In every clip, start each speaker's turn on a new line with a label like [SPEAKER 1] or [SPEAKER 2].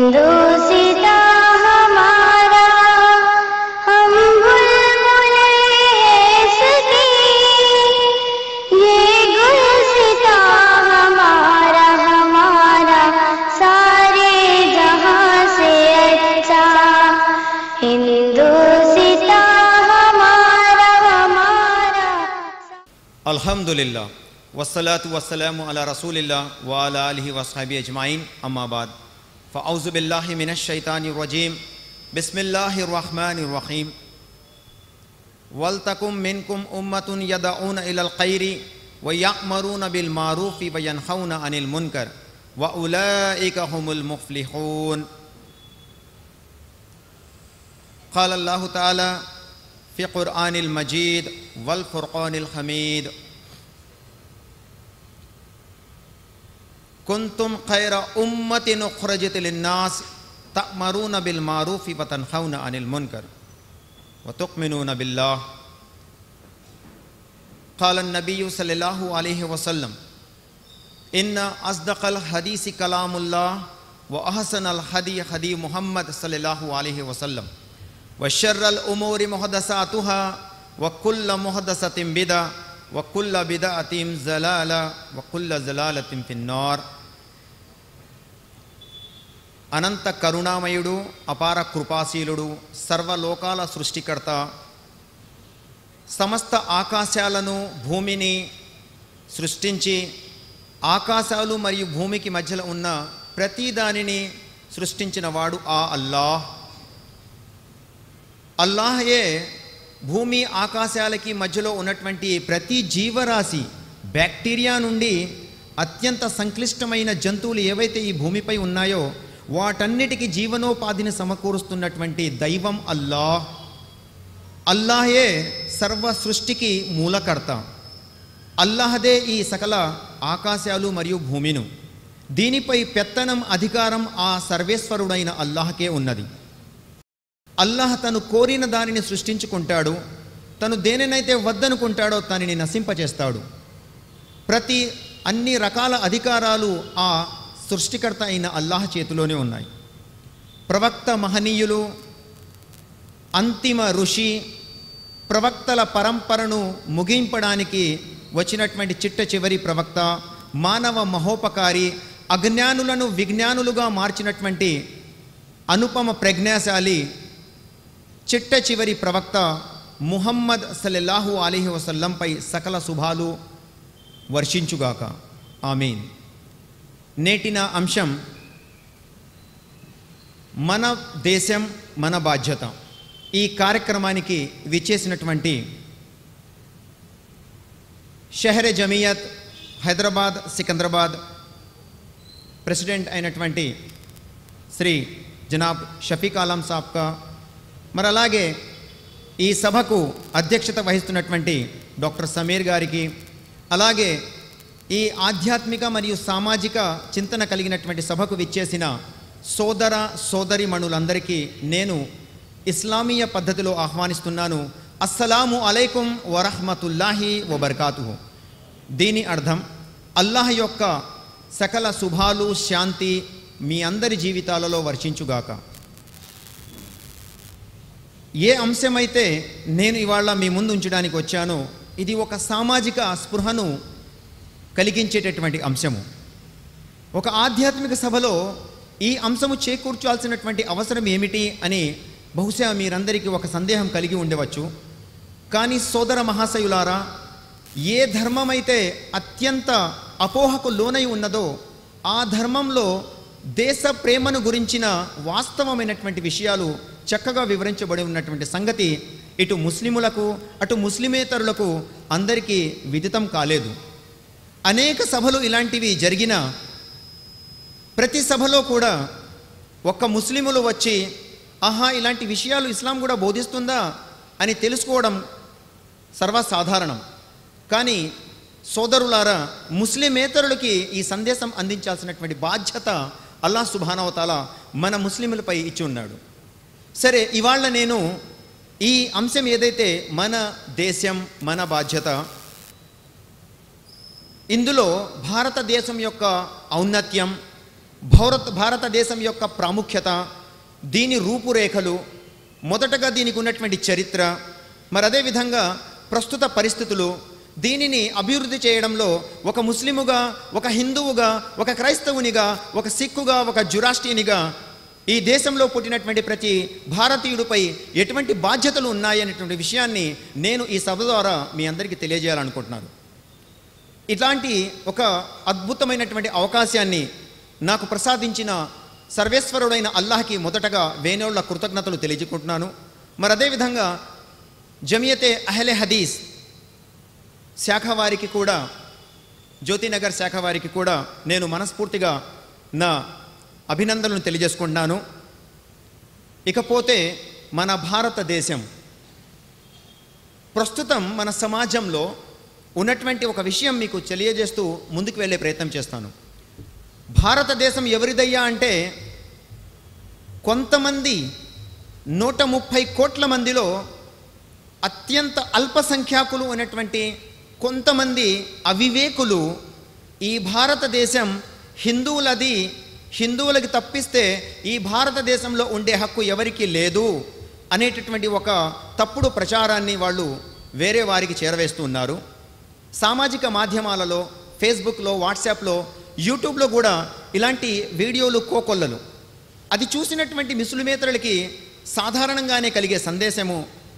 [SPEAKER 1] हिंदुस्ता हमारा हम बुलबुले इसकी ये गुलसिता हमारा हमारा सारे जहां से अच्छा हिंदुस्ता हमारा हमारा
[SPEAKER 2] అల్హమ్దుల్లా వస్సలాతు వస్సలాము అలా రసూలిల్లా వాలా అలిహి వస్హబి అజ్మాయిన్ అమ్మాబాద్ ఫౌజు బిల్లాహి మినష్ షైతాని రజీం బిస్మిల్లాహి రహమాని రహీం వల్తకుం మిన్కుం ఉమ్మతున్ యదఊన ఇలల్ ఖైరి వయఅమరూన బిల్ మారూఫి వయన్హౌన అనిల్ మున్కర్ వఉలాయిక హుముల్ ముఫ్లిహూన్ قال الله تعالى في قرآن المجيد والفرقان الحميد كنتم خير أمة أخرجت للناس تأمرون بالمعروف وتنهون عن المنكر وتؤمنون بالله قال النبي صلى الله عليه وسلم إن أصدق الحديث كلام الله وأحسن الهدي هدي محمد صلى الله عليه وسلم وشر الأمور محدثاتها وكل محدثة بدعة وكل بدعة زلالة وكل زلالة في النار అనంత కరుణామయుడు అపార కృపాశీలుడు సర్వలోకాల సృష్టికర్త సమస్త ఆకాశాలను భూమిని సృష్టించి ఆకాశాలు మరియు భూమికి మధ్యలో ఉన్న ప్రతి దానిని సృష్టించిన వాడు ఆ అల్లాహ్ అల్లాహయే భూమి ఆకాశాలకి మధ్యలో ఉన్నటువంటి ప్రతి జీవరాశి బ్యాక్టీరియా నుండి అత్యంత సంక్లిష్టమైన జంతువులు ఏవైతే ఈ భూమిపై ఉన్నాయో వాటన్నిటికీ జీవనోపాధిని సమకూరుస్తున్నటువంటి దైవం అల్లాహ్ అల్లాహే సర్వ సృష్టికి మూలకర్త అల్లాహదే ఈ సకల ఆకాశాలు మరియు భూమిను దీనిపై పెత్తనం అధికారం ఆ సర్వేశ్వరుడైన అల్లాహకే ఉన్నది అల్లాహ్ తను కోరిన దానిని సృష్టించుకుంటాడు తను దేనినైతే వద్దనుకుంటాడో దానిని నశింపచేస్తాడు ప్రతి అన్ని రకాల అధికారాలు ఆ సృష్టికర్త అయిన అల్లాహ్ చేతిలోనే ఉన్నాయి ప్రవక్త మహనీయులు అంతిమ ఋషి ప్రవక్తల పరంపరను ముగింపడానికి వచ్చినటువంటి చిట్ట చివరి ప్రవక్త మానవ మహోపకారి అజ్ఞానులను విజ్ఞానులుగా మార్చినటువంటి అనుపమ ప్రజ్ఞాశాలి చిట్ట చివరి ప్రవక్త ముహమ్మద్ సల్లెల్లాహు అలీహి వసల్లంపై సకల శుభాలు వర్షించుగాక ఆమీన్ నేటి నా అంశం మన దేశం మన బాధ్యత ఈ కార్యక్రమానికి విచ్చేసినటువంటి షహరే జమియత్ హైదరాబాద్ సికంద్రాబాద్ ప్రెసిడెంట్ అయినటువంటి శ్రీ జనాబ్ షఫీక్ ఆలం సాబ్కా మరి అలాగే ఈ సభకు అధ్యక్షత వహిస్తున్నటువంటి డాక్టర్ సమీర్ గారికి అలాగే ఈ ఆధ్యాత్మిక మరియు సామాజిక చింతన కలిగినటువంటి సభకు విచ్చేసిన సోదర సోదరిమణులందరికీ నేను ఇస్లామీయ పద్ధతిలో ఆహ్వానిస్తున్నాను అస్సలాము అలైకుం వరహమతుల్లాహి వబర్కాతుహు దీని అర్థం అల్లాహ్ యొక్క సకల శుభాలు శాంతి మీ అందరి జీవితాలలో వర్షించుగాక ఏ అంశమైతే నేను ఇవాళ మీ ముందు ఉంచడానికి వచ్చానో ఇది ఒక సామాజిక స్పృహను కలిగించేటటువంటి అంశము ఒక ఆధ్యాత్మిక సభలో ఈ అంశము చేకూర్చాల్సినటువంటి అవసరం ఏమిటి అని బహుశా మీరందరికీ ఒక సందేహం కలిగి ఉండవచ్చు కానీ సోదర మహాశయులారా ఏ ధర్మమైతే అత్యంత అపోహకు లోనై ఉన్నదో ఆ ధర్మంలో దేశ ప్రేమను గురించిన వాస్తవమైనటువంటి విషయాలు చక్కగా వివరించబడి ఉన్నటువంటి సంగతి ఇటు ముస్లిములకు అటు ముస్లిమేతరులకు అందరికీ విదితం కాలేదు అనేక సభలు ఇలాంటివి జరిగిన ప్రతి సభలో కూడా ఒక్క ముస్లిములు వచ్చి ఆహా ఇలాంటి విషయాలు ఇస్లాం కూడా బోధిస్తుందా అని తెలుసుకోవడం సర్వసాధారణం కానీ సోదరులారా ముస్లిమేతరులకి ఈ సందేశం అందించాల్సినటువంటి బాధ్యత అల్లా సుభానవతాల మన ముస్లింలపై ఇచ్చి ఉన్నాడు సరే ఇవాళ నేను ఈ అంశం ఏదైతే మన దేశం మన బాధ్యత ఇందులో భారతదేశం యొక్క ఔన్నత్యం భారత భారతదేశం యొక్క ప్రాముఖ్యత దీని రూపురేఖలు మొదటగా దీనికి ఉన్నటువంటి చరిత్ర మరి అదేవిధంగా ప్రస్తుత పరిస్థితులు దీనిని అభివృద్ధి చేయడంలో ఒక ముస్లిముగా ఒక హిందువుగా ఒక క్రైస్తవునిగా ఒక సిక్కుగా ఒక జురాష్ట్రీనిగా ఈ దేశంలో పుట్టినటువంటి ప్రతి భారతీయుడిపై ఎటువంటి బాధ్యతలు ఉన్నాయనేటువంటి విషయాన్ని నేను ఈ సభ ద్వారా మీ అందరికీ తెలియజేయాలనుకుంటున్నాను ఇట్లాంటి ఒక అద్భుతమైనటువంటి అవకాశాన్ని నాకు ప్రసాదించిన సర్వేశ్వరుడైన అల్లాహకి మొదటగా వేణోళ్ల కృతజ్ఞతలు తెలియజేసుకుంటున్నాను మరి అదేవిధంగా జమియతే అహ్లే హదీస్ శాఖ వారికి కూడా జ్యోతినగర్ శాఖ వారికి కూడా నేను మనస్ఫూర్తిగా నా అభినందనలు తెలియజేసుకుంటున్నాను ఇకపోతే మన భారతదేశం ప్రస్తుతం మన సమాజంలో ఉన్నటువంటి ఒక విషయం మీకు తెలియజేస్తూ ముందుకు వెళ్ళే ప్రయత్నం చేస్తాను భారతదేశం ఎవరిదయ్యా అంటే కొంతమంది నూట ముప్పై కోట్ల మందిలో అత్యంత అల్పసంఖ్యాకులు ఉన్నటువంటి కొంతమంది అవివేకులు ఈ భారతదేశం హిందువులది హిందువులకి తప్పిస్తే ఈ భారతదేశంలో ఉండే హక్కు ఎవరికీ లేదు అనేటటువంటి ఒక తప్పుడు ప్రచారాన్ని వాళ్ళు వేరే వారికి చేరవేస్తూ ఉన్నారు సామాజిక మాధ్యమాలలో ఫేస్బుక్లో వాట్సాప్లో యూట్యూబ్లో కూడా ఇలాంటి వీడియోలు కోకొల్లలు అది చూసినటువంటి మిసులుమేతరులకి సాధారణంగానే కలిగే సందేశము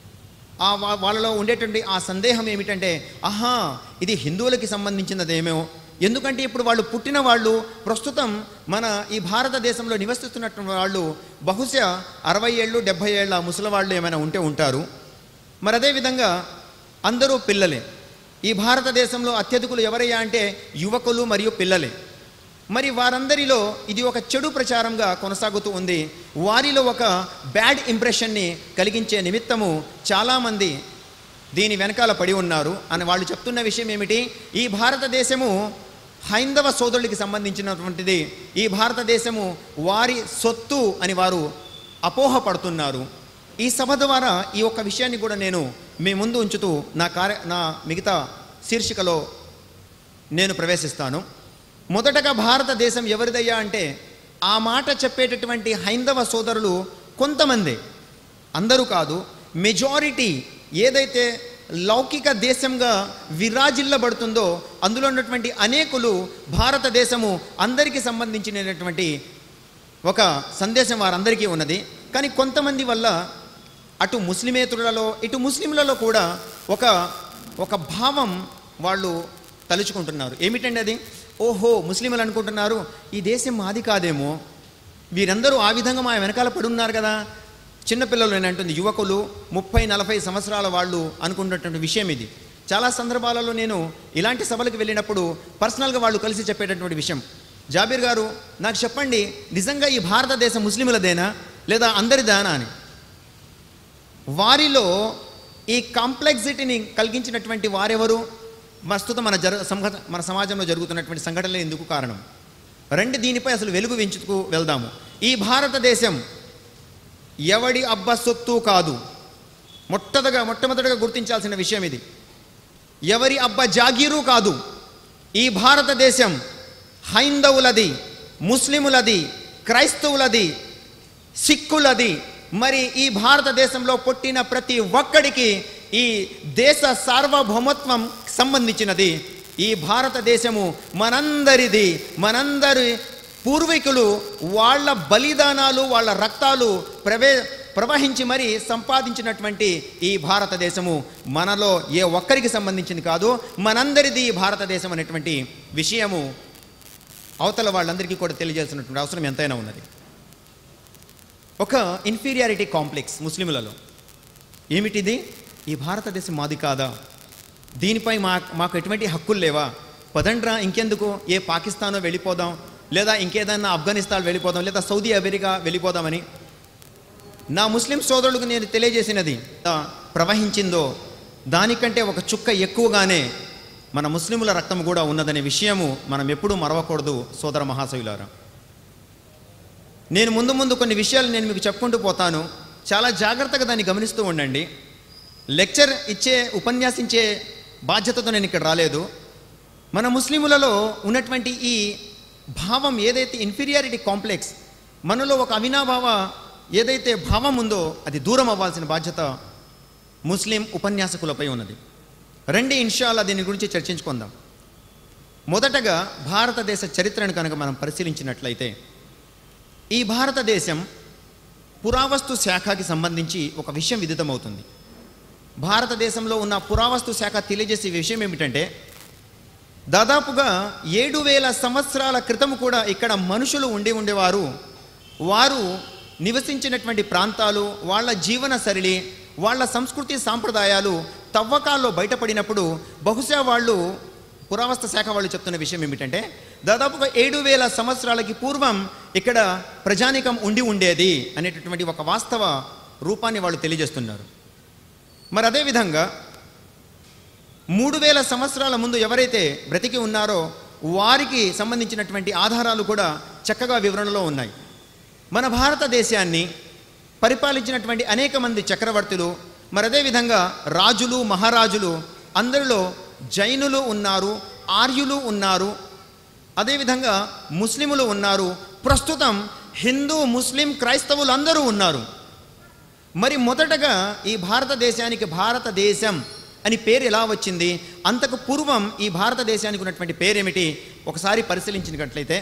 [SPEAKER 2] ఆ వా- వాళ్ళలో ఉండేటువంటి ఆ సందేహం ఏమిటంటే ఆహా ఇది హిందువులకి సంబంధించినదేమో ఎందుకంటే ఇప్పుడు వాళ్ళు పుట్టిన వాళ్ళు ప్రస్తుతం మన ఈ భారతదేశంలో నివసిస్తున్నటువంటి వాళ్ళు బహుశా అరవై ఏళ్ళు డెబ్భై ఏళ్ళ ముసలివాళ్ళు ఏమైనా ఉంటే ఉంటారు మరి అదేవిధంగా అందరూ పిల్లలే ఈ భారతదేశంలో అత్యధికులు ఎవరయ్యా అంటే యువకులు మరియు పిల్లలే మరి వారందరిలో ఇది ఒక చెడు ప్రచారంగా కొనసాగుతూ ఉంది వారిలో ఒక బ్యాడ్ ఇంప్రెషన్ని కలిగించే నిమిత్తము చాలామంది దీని వెనకాల పడి ఉన్నారు అని వాళ్ళు చెప్తున్న విషయం ఏమిటి ఈ భారతదేశము హైందవ సోదరులకి సంబంధించినటువంటిది ఈ భారతదేశము వారి సొత్తు అని వారు అపోహపడుతున్నారు ఈ సభ ద్వారా ఈ ఒక్క విషయాన్ని కూడా నేను మీ ముందు ఉంచుతూ నా కార్య నా మిగతా శీర్షికలో నేను ప్రవేశిస్తాను మొదటగా భారతదేశం ఎవరిదయ్యా అంటే ఆ మాట చెప్పేటటువంటి హైందవ సోదరులు కొంతమంది అందరూ కాదు మెజారిటీ ఏదైతే లౌకిక దేశంగా విరాజిల్లబడుతుందో అందులో ఉన్నటువంటి అనేకులు భారతదేశము అందరికీ సంబంధించినటువంటి ఒక సందేశం వారందరికీ ఉన్నది కానీ కొంతమంది వల్ల అటు ముస్లిమేతరులలో ఇటు ముస్లింలలో కూడా ఒక ఒక భావం వాళ్ళు తలుచుకుంటున్నారు ఏమిటండి అది ఓహో ముస్లింలు అనుకుంటున్నారు ఈ దేశం మాది కాదేమో వీరందరూ ఆ విధంగా మా వెనకాల పడి ఉన్నారు కదా చిన్నపిల్లలు నేను అంటుంది యువకులు ముప్పై నలభై సంవత్సరాల వాళ్ళు అనుకున్నటువంటి విషయం ఇది చాలా సందర్భాలలో నేను ఇలాంటి సభలకు వెళ్ళినప్పుడు పర్సనల్గా వాళ్ళు కలిసి చెప్పేటటువంటి విషయం జాబీర్ గారు నాకు చెప్పండి నిజంగా ఈ భారతదేశం ముస్లింలదేనా లేదా అందరిదానా అని వారిలో ఈ కాంప్లెక్సిటీని కలిగించినటువంటి వారెవరు ప్రస్తుతం మన జరు సంఘ మన సమాజంలో జరుగుతున్నటువంటి సంఘటనలు ఎందుకు కారణం రండి దీనిపై అసలు వెలుగు వెంచుకు వెళ్దాము ఈ భారతదేశం ఎవడి అబ్బ సొత్తు కాదు మొట్టదగా మొట్టమొదటిగా గుర్తించాల్సిన విషయం ఇది ఎవరి అబ్బ జాగీరు కాదు ఈ భారతదేశం హైందవులది ముస్లిములది క్రైస్తవులది సిక్కులది మరి ఈ భారతదేశంలో పుట్టిన ప్రతి ఒక్కడికి ఈ దేశ సార్వభౌమత్వం సంబంధించినది ఈ భారతదేశము మనందరిది మనందరి పూర్వీకులు వాళ్ళ బలిదానాలు వాళ్ళ రక్తాలు ప్రవే ప్రవహించి మరి సంపాదించినటువంటి ఈ భారతదేశము మనలో ఏ ఒక్కరికి సంబంధించింది కాదు మనందరిది ఈ భారతదేశం అనేటువంటి విషయము అవతల వాళ్ళందరికీ కూడా తెలియజేసినటువంటి అవసరం ఎంతైనా ఉన్నది ఒక ఇన్ఫీరియారిటీ కాంప్లెక్స్ ముస్లింలలో ఏమిటిది ఈ భారతదేశం మాది కాదా దీనిపై మా మాకు ఎటువంటి హక్కులు లేవా పదండ్రా ఇంకెందుకు ఏ పాకిస్తానో వెళ్ళిపోదాం లేదా ఇంకేదన్నా ఆఫ్ఘనిస్తాన్ వెళ్ళిపోదాం లేదా సౌదీ అమెరికా వెళ్ళిపోదామని నా ముస్లిం సోదరులకు నేను తెలియజేసినది ఆ, ప్రవహించిందో దానికంటే ఒక చుక్క ఎక్కువగానే మన ముస్లిముల రక్తం కూడా ఉన్నదనే విషయము మనం ఎప్పుడూ మరవకూడదు సోదర మహాశయులారా నేను ముందు ముందు కొన్ని విషయాలు నేను మీకు చెప్పుకుంటూ పోతాను చాలా జాగ్రత్తగా దాన్ని గమనిస్తూ ఉండండి లెక్చర్ ఇచ్చే ఉపన్యాసించే బాధ్యతతో నేను ఇక్కడ రాలేదు మన ముస్లిములలో ఉన్నటువంటి ఈ భావం ఏదైతే ఇన్ఫీరియారిటీ కాంప్లెక్స్ మనలో ఒక అవినాభావ ఏదైతే భావం ఉందో అది దూరం అవ్వాల్సిన బాధ్యత ముస్లిం ఉపన్యాసకులపై ఉన్నది రండి ఇన్షాల్లా దీని గురించి చర్చించుకుందాం మొదటగా భారతదేశ చరిత్రను కనుక మనం పరిశీలించినట్లయితే ఈ భారతదేశం పురావస్తు శాఖకి సంబంధించి ఒక విషయం విదితమవుతుంది భారతదేశంలో ఉన్న పురావస్తు శాఖ తెలియజేసే విషయం ఏమిటంటే దాదాపుగా ఏడు వేల సంవత్సరాల క్రితం కూడా ఇక్కడ మనుషులు ఉండి ఉండేవారు వారు నివసించినటువంటి ప్రాంతాలు వాళ్ళ జీవన శైలి వాళ్ళ సంస్కృతి సాంప్రదాయాలు తవ్వకాల్లో బయటపడినప్పుడు బహుశా వాళ్ళు పురావస్తు శాఖ వాళ్ళు చెప్తున్న విషయం ఏమిటంటే దాదాపుగా ఏడు వేల సంవత్సరాలకి పూర్వం ఇక్కడ ప్రజానికం ఉండి ఉండేది అనేటటువంటి ఒక వాస్తవ రూపాన్ని వాళ్ళు తెలియజేస్తున్నారు మరి అదేవిధంగా మూడు వేల సంవత్సరాల ముందు ఎవరైతే బ్రతికి ఉన్నారో వారికి సంబంధించినటువంటి ఆధారాలు కూడా చక్కగా వివరణలో ఉన్నాయి మన భారతదేశాన్ని పరిపాలించినటువంటి అనేక మంది చక్రవర్తులు మరి అదేవిధంగా రాజులు మహారాజులు అందరిలో జైనులు ఉన్నారు ఆర్యులు ఉన్నారు అదేవిధంగా ముస్లిములు ఉన్నారు ప్రస్తుతం హిందూ ముస్లిం క్రైస్తవులు అందరూ ఉన్నారు మరి మొదటగా ఈ భారతదేశానికి భారతదేశం అని పేరు ఎలా వచ్చింది అంతకు పూర్వం ఈ భారతదేశానికి ఉన్నటువంటి పేరేమిటి ఒకసారి పరిశీలించినట్లయితే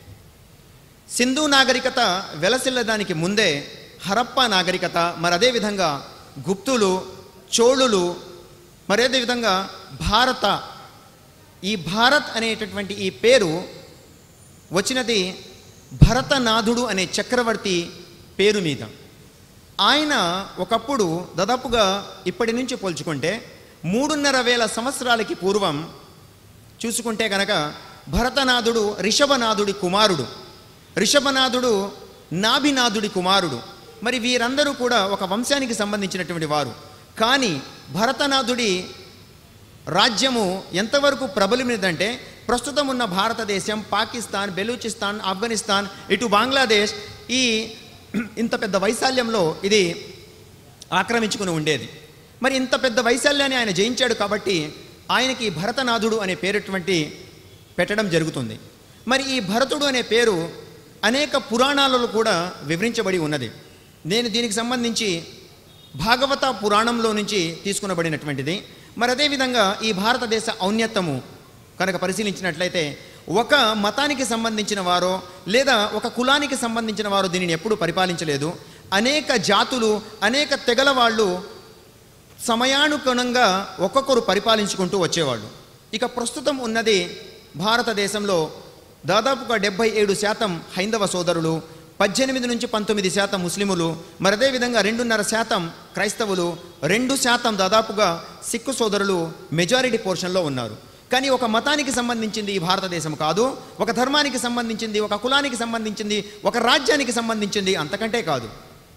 [SPEAKER 2] సింధు నాగరికత వెలసిల్లదానికి ముందే హరప్ప నాగరికత మరి అదేవిధంగా గుప్తులు చోళులు మరి అదేవిధంగా భారత ఈ భారత్ అనేటటువంటి ఈ పేరు వచ్చినది భరతనాథుడు అనే చక్రవర్తి పేరు మీద ఆయన ఒకప్పుడు దాదాపుగా ఇప్పటి నుంచి పోల్చుకుంటే మూడున్నర వేల సంవత్సరాలకి పూర్వం చూసుకుంటే కనుక భరతనాథుడు రిషభనాథుడి కుమారుడు రిషభనాథుడు నాభినాథుడి కుమారుడు మరి వీరందరూ కూడా ఒక వంశానికి సంబంధించినటువంటి వారు కానీ భరతనాథుడి రాజ్యము ఎంతవరకు ప్రబలమైనదంటే ప్రస్తుతం ఉన్న భారతదేశం పాకిస్తాన్ బెలూచిస్తాన్ ఆఫ్ఘనిస్తాన్ ఇటు బంగ్లాదేశ్ ఈ ఇంత పెద్ద వైశాల్యంలో ఇది ఆక్రమించుకుని ఉండేది మరి ఇంత పెద్ద వైశాల్యాన్ని ఆయన జయించాడు కాబట్టి ఆయనకి భరతనాథుడు అనే పేరటువంటి పెట్టడం జరుగుతుంది మరి ఈ భరతుడు అనే పేరు అనేక పురాణాలలో కూడా వివరించబడి ఉన్నది నేను దీనికి సంబంధించి భాగవత పురాణంలో నుంచి తీసుకునబడినటువంటిది మరి అదేవిధంగా ఈ భారతదేశ ఔన్నత్యము కనుక పరిశీలించినట్లయితే ఒక మతానికి సంబంధించిన వారో లేదా ఒక కులానికి సంబంధించిన వారు దీనిని ఎప్పుడూ పరిపాలించలేదు అనేక జాతులు అనేక తెగల వాళ్ళు సమయానుగుణంగా ఒక్కొక్కరు పరిపాలించుకుంటూ వచ్చేవాళ్ళు ఇక ప్రస్తుతం ఉన్నది భారతదేశంలో దాదాపుగా డెబ్బై ఏడు శాతం హైందవ సోదరులు పద్దెనిమిది నుంచి పంతొమ్మిది శాతం ముస్లిములు మరి అదేవిధంగా రెండున్నర శాతం క్రైస్తవులు రెండు శాతం దాదాపుగా సిక్కు సోదరులు మెజారిటీ పోర్షన్లో ఉన్నారు కానీ ఒక మతానికి సంబంధించింది ఈ భారతదేశం కాదు ఒక ధర్మానికి సంబంధించింది ఒక కులానికి సంబంధించింది ఒక రాజ్యానికి సంబంధించింది అంతకంటే కాదు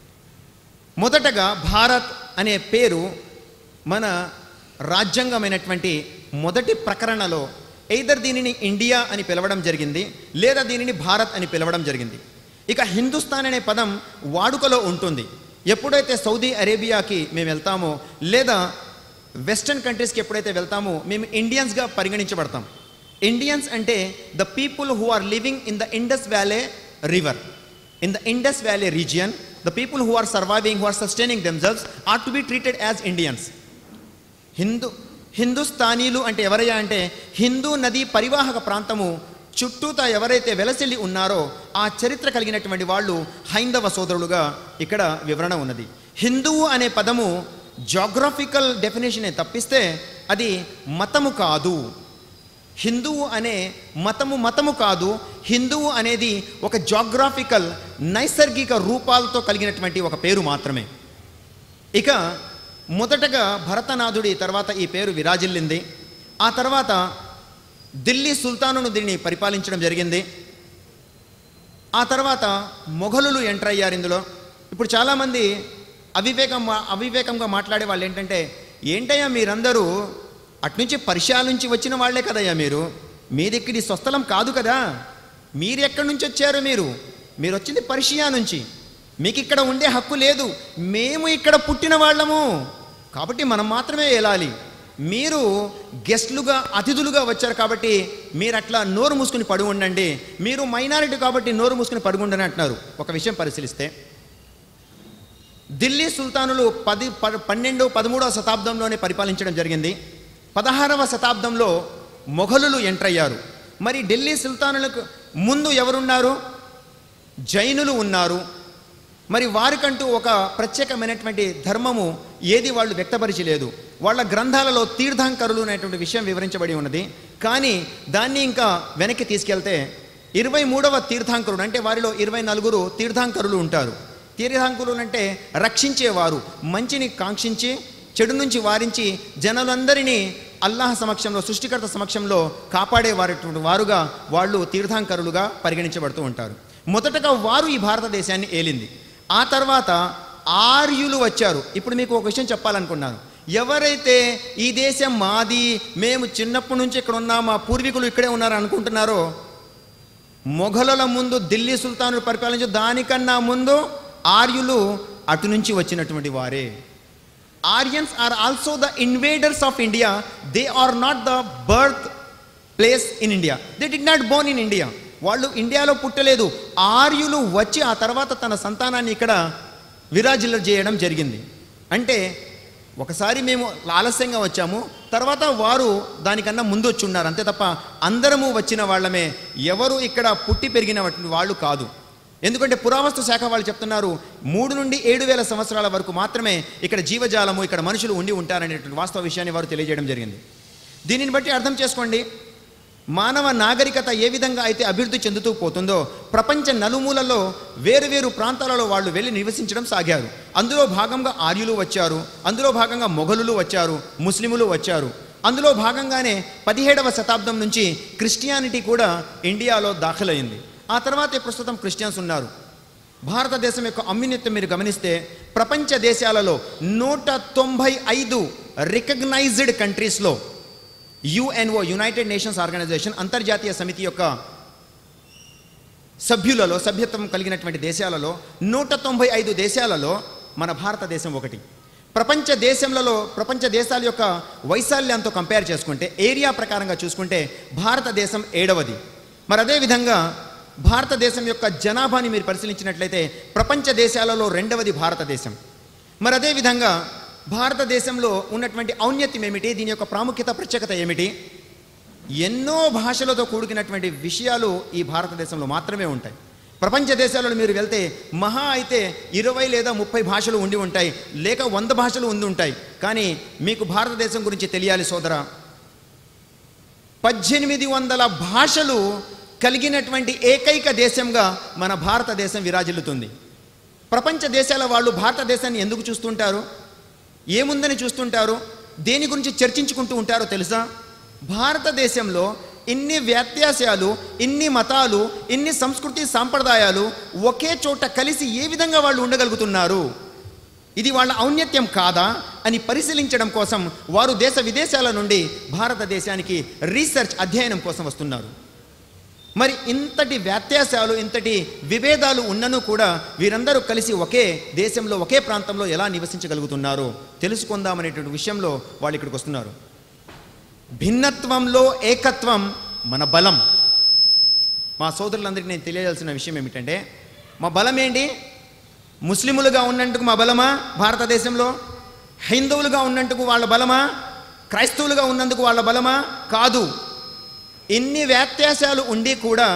[SPEAKER 2] మొదటగా భారత్ అనే పేరు మన రాజ్యాంగమైనటువంటి మొదటి ప్రకరణలో ఎయిదర్ దీనిని ఇండియా అని పిలవడం జరిగింది లేదా దీనిని భారత్ అని పిలవడం జరిగింది ఇక హిందుస్థాన్ అనే పదం వాడుకలో ఉంటుంది ఎప్పుడైతే సౌదీ అరేబియాకి మేము వెళ్తామో లేదా వెస్టర్న్ కంట్రీస్కి ఎప్పుడైతే వెళ్తామో మేము ఇండియన్స్గా పరిగణించబడతాం ఇండియన్స్ అంటే the people who are living in the Indus valley river in the Indus valley region the people who are surviving who are sustaining themselves are to be treated as Indians Hindu హిందుస్థానీలు అంటే ఎవరయ్యా అంటే హిందూ నదీ పరివాహక ప్రాంతము చుట్టూతా ఎవరైతే వెలసిల్లి ఉన్నారో ఆ చరిత్ర కలిగినటువంటి వాళ్ళు హైందవ సోదరులుగా ఇక్కడ వివరణ ఉన్నది హిందువు అనే పదము జాగ్రఫికల్ డెఫినేషనే తప్పిస్తే అది మతము కాదు హిందువు అనే మతము మతము కాదు హిందువు అనేది ఒక జాగ్రాఫికల్ నైసర్గిక రూపాలతో కలిగినటువంటి ఒక పేరు మాత్రమే ఇక మొదటగా భరతనాథుడి తర్వాత ఈ పేరు విరాజిల్లింది ఆ తర్వాత ఢిల్లీ సుల్తానును దీన్ని పరిపాలించడం జరిగింది ఆ తర్వాత మొఘలులు ఎంటర్ అయ్యారు ఇందులో ఇప్పుడు చాలామంది అవివేకం అవివేకంగా మాట్లాడే వాళ్ళు ఏంటంటే ఏంటయ్యా మీరందరూ అట్నుంచి పర్షియా నుంచి వచ్చిన వాళ్ళే కదయ్యా మీరు మీదిక్కడి స్వస్థలం కాదు కదా మీరు ఎక్కడి నుంచి వచ్చారు మీరు మీరు వచ్చింది పర్షియా నుంచి మీకు ఇక్కడ ఉండే హక్కు లేదు మేము ఇక్కడ పుట్టిన వాళ్ళము కాబట్టి మనం మాత్రమే వెళ్ళాలి మీరు గెస్ట్లుగా అతిథులుగా వచ్చారు కాబట్టి మీరు అట్లా నోరు మూసుకుని పడి ఉండండి మీరు మైనారిటీ కాబట్టి నోరు మూసుకుని పడి ఉండని అంటున్నారు ఒక విషయం పరిశీలిస్తే ఢిల్లీ సుల్తానులు పది ప- పన్నెండు పదమూడవ శతాబ్దంలోనే పరిపాలించడం జరిగింది పదహారవ శతాబ్దంలో మొఘలులు ఎంటర్ అయ్యారు మరి ఢిల్లీ సుల్తానులకు ముందు ఎవరున్నారు జైనులు ఉన్నారు మరి వారికంటూ ఒక ప్రత్యేకమైనటువంటి ధర్మము ఏది వాళ్ళు వ్యక్తపరిచలేదు వాళ్ళ గ్రంథాలలో తీర్థంకరులు అనేటువంటి విషయం వివరించబడి ఉన్నది కానీ దాన్ని ఇంకా వెనక్కి తీసుకెళ్తే ఇరవై మూడవ తీర్థంకరుడు అంటే వారిలో ఇరవై నలుగురు తీర్థంకరులు ఉంటారు తీర్థంకరులు అంటే రక్షించేవారు మంచిని కాంక్షించి చెడు నుంచి వారించి జనులందరినీ అల్లాహ్ సమక్షంలో సృష్టికర్త సమక్షంలో కాపాడేవారటువంటి వారుగా వాళ్ళు తీర్థంకరులుగా పరిగణించబడుతూ ఉంటారు మొదటగా వారు ఈ భారతదేశాన్ని ఏలింది ఆ తర్వాత ఆర్యులు వచ్చారు ఇప్పుడు మీకు ఒక విషయం చెప్పాలనుకున్నాను ఎవరైతే ఈ దేశం మాది మేము చిన్నప్పటి నుంచి ఇక్కడ ఉన్నాం మా పూర్వీకులు ఇక్కడే ఉన్నారు అనుకుంటున్నారో మొఘలుల ముందు ఢిల్లీ సుల్తానులు పరిపాలించే దానికన్నా ముందు ఆర్యులు అటు నుంచి వచ్చినటువంటి వారే Aryans are also the invaders of India they are not the birth place in India they did not born in India వాళ్ళు ఇండియాలో పుట్టలేదు ఆర్యులు వచ్చి ఆ తర్వాత తన సంతానాన్ని ఇక్కడ విరాజిల్ల చేయడం జరిగింది అంటే ఒకసారి మేము ఆలస్యంగా వచ్చాము తర్వాత వారు దానికన్నా ముందు వచ్చి ఉన్నారు అంతే తప్ప అందరము వచ్చిన వాళ్ళమే ఎవరు ఇక్కడ పుట్టి పెరిగిన వాళ్ళు కాదు ఎందుకంటే పురావస్తు శాఖ వాళ్ళు చెప్తున్నారు మూడు నుండి ఏడు వేల సంవత్సరాల వరకు మాత్రమే ఇక్కడ జీవజాలము ఇక్కడ మనుషులు ఉండి ఉంటారనేటువంటి వాస్తవ విషయాన్ని వారు తెలియజేయడం జరిగింది దీనిని బట్టి అర్థం చేసుకోండి మానవ నాగరికత ఏ విధంగా అయితే అభివృద్ధి చెందుతూ పోతుందో ప్రపంచ నలుమూలలో వేరు వేరు ప్రాంతాలలో వాళ్ళు వెళ్ళి నివసించడం సాగారు అందులో భాగంగా ఆర్యులు వచ్చారు అందులో భాగంగా మొఘలులు వచ్చారు ముస్లిములు వచ్చారు అందులో భాగంగానే పదిహేడవ శతాబ్దం నుంచి క్రిస్టియానిటీ కూడా ఇండియాలో దాఖలైంది ఆ తర్వాతే ప్రస్తుతం క్రిస్టియన్స్ ఉన్నారు భారతదేశం యొక్క అమ్యునిత్యం మీరు గమనిస్తే ప్రపంచ దేశాలలో నూట తొంభై ఐదు రికగ్నైజ్డ్ కంట్రీస్లో యుఎన్ఓ యునైటెడ్ నేషన్స్ ఆర్గనైజేషన్ అంతర్జాతీయ సమితి యొక్క సభ్యులలో సభ్యత్వం కలిగినటువంటి దేశాలలో నూట తొంభై ఐదు దేశాలలో మన భారతదేశం ఒకటి ప్రపంచ దేశంలో ప్రపంచ దేశాల యొక్క వైశాల్యంతో కంపేర్ చేసుకుంటే ఏరియా ప్రకారంగా చూసుకుంటే భారతదేశం ఏడవది మరి అదేవిధంగా భారతదేశం యొక్క జనాభాని మీరు పరిశీలించినట్లయితే ప్రపంచ దేశాలలో రెండవది భారతదేశం మరి అదేవిధంగా భారతదేశంలో ఉన్నటువంటి ఔన్నత్యం ఏమిటి దీని యొక్క ప్రాముఖ్యత ప్రత్యేకత ఏమిటి ఎన్నో భాషలతో కూడుకున్నటువంటి విషయాలు ఈ భారతదేశంలో మాత్రమే ఉంటాయి ప్రపంచ దేశాలలో మీరు వెళ్తే మహా అయితే ఇరవై లేదా ముప్పై భాషలు ఉండి ఉంటాయి లేక వంద భాషలు ఉండి ఉంటాయి కానీ మీకు భారతదేశం గురించి తెలియాలి సోదరా పద్దెనిమిది వందల భాషలు కలిగినటువంటి ఏకైక దేశంగా మన భారతదేశం విరాజిల్లుతుంది ప్రపంచ దేశాల వాళ్ళు భారతదేశాన్ని ఎందుకు చూస్తుంటారు ఏముందని చూస్తుంటారు దేని గురించి చర్చించుకుంటూ ఉంటారో తెలుసా భారతదేశంలో ఇన్ని వ్యత్యాసాలు ఇన్ని మతాలు ఇన్ని సంస్కృతి సాంప్రదాయాలు ఒకే చోట కలిసి ఏ విధంగా వాళ్ళు ఉండగలుగుతున్నారు ఇది వాళ్ళ ఔన్నత్యం కాదా అని పరిశీలించడం కోసం వారు దేశ విదేశాల నుండి భారతదేశానికి రీసెర్చ్ అధ్యయనం కోసం వస్తున్నారు మరి ఇంతటి వ్యత్యాసాలు ఇంతటి విభేదాలు ఉన్నను కూడా వీరందరూ కలిసి ఒకే దేశంలో ఒకే ప్రాంతంలో ఎలా నివసించగలుగుతున్నారో తెలుసుకుందామనేటువంటి విషయంలో వాళ్ళు ఇక్కడికి వస్తున్నారు భిన్నత్వంలో ఏకత్వం మన బలం మా సోదరులందరికీ నేను తెలియజేయాల్సిన విషయం ఏమిటంటే మా బలం ఏంటి ముస్లిములుగా ఉన్నందుకు మా బలమా భారతదేశంలో హైందవులుగా ఉన్నందుకు వాళ్ళ బలమా క్రైస్తవులుగా ఉన్నందుకు వాళ్ళ బలమా కాదు ఇన్ని వ్యత్యాసాలు ఉండి కూడా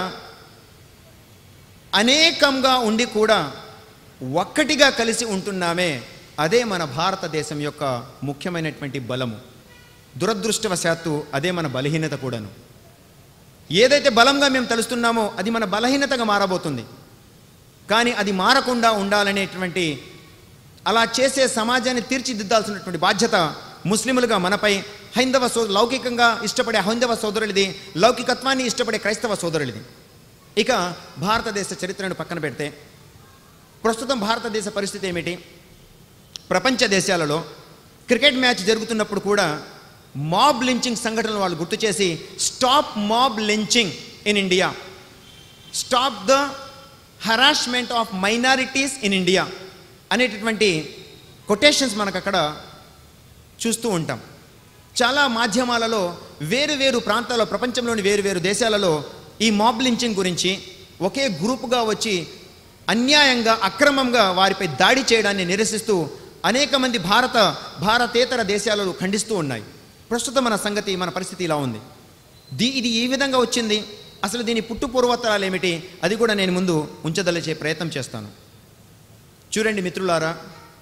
[SPEAKER 2] అనేకంగా ఉండి కూడా ఒక్కటిగా కలిసి ఉంటున్నామే అదే మన భారతదేశం యొక్క ముఖ్యమైనటువంటి బలము దురదృష్టవశాత్తు అదే మన బలహీనత కూడాను ఏదైతే బలంగా మేము తలుస్తున్నామో అది మన బలహీనతగా మారబోతుంది కానీ అది మారకుండా ఉండాలనేటువంటి అలా చేసే సమాజాన్ని తీర్చిదిద్దాల్సినటువంటి బాధ్యత ముస్లిములుగా మనపై హైందవ సో లౌకికంగా ఇష్టపడే హైందవ సోదరులది లౌకికత్వాన్ని ఇష్టపడే క్రైస్తవ సోదరులది ఇక భారతదేశ చరిత్రను పక్కన పెడితే ప్రస్తుతం భారతదేశ పరిస్థితి ఏమిటి ప్రపంచ దేశాలలో క్రికెట్ మ్యాచ్ జరుగుతున్నప్పుడు కూడా మాబ్ లించింగ్ సంఘటనలు వాళ్ళు గుర్తు చేసి stop mob lynching in India stop the harassment of minorities in India అనేటటువంటి కొటేషన్స్ మనకు అక్కడ చూస్తూ ఉంటాం చాలా మాధ్యమాలలో వేరు వేరు ప్రాంతాల్లో ప్రపంచంలోని వేరు వేరు దేశాలలో ఈ మాబ్ లించింగ్ గురించి ఒకే గ్రూపుగా వచ్చి అన్యాయంగా అక్రమంగా వారిపై దాడి చేయడాన్ని నిరసిస్తూ అనేక మంది భారత భారతేతర దేశాలలో ఖండిస్తూ ఉన్నాయి ప్రస్తుతం మన సంగతి మన పరిస్థితి ఇలా ఉంది దీ ఇది ఏ విధంగా వచ్చింది అసలు దీని పుట్టు పూర్వోత్తరాలు ఏమిటి అది కూడా నేను ముందు ఉంచదలిచే ప్రయత్నం చేస్తాను చూడండి మిత్రులారా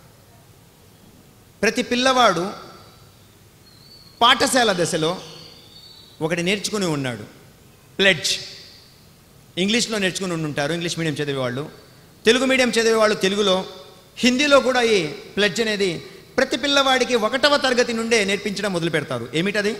[SPEAKER 2] ప్రతి పిల్లవాడు పాఠశాల దశలో ఒకటి నేర్చుకుని ఉన్నాడు ప్లెడ్జ్ ఇంగ్లీష్లో నేర్చుకుని ఉంటారు ఇంగ్లీష్ మీడియం చదివేవాళ్ళు తెలుగు మీడియం చదివేవాళ్ళు తెలుగులో హిందీలో కూడా ఈ ప్లెడ్జ్ అనేది ప్రతి పిల్లవాడికి ఒకటవ తరగతి నుండే నేర్పించడం మొదలు పెడతారు ఏమిటది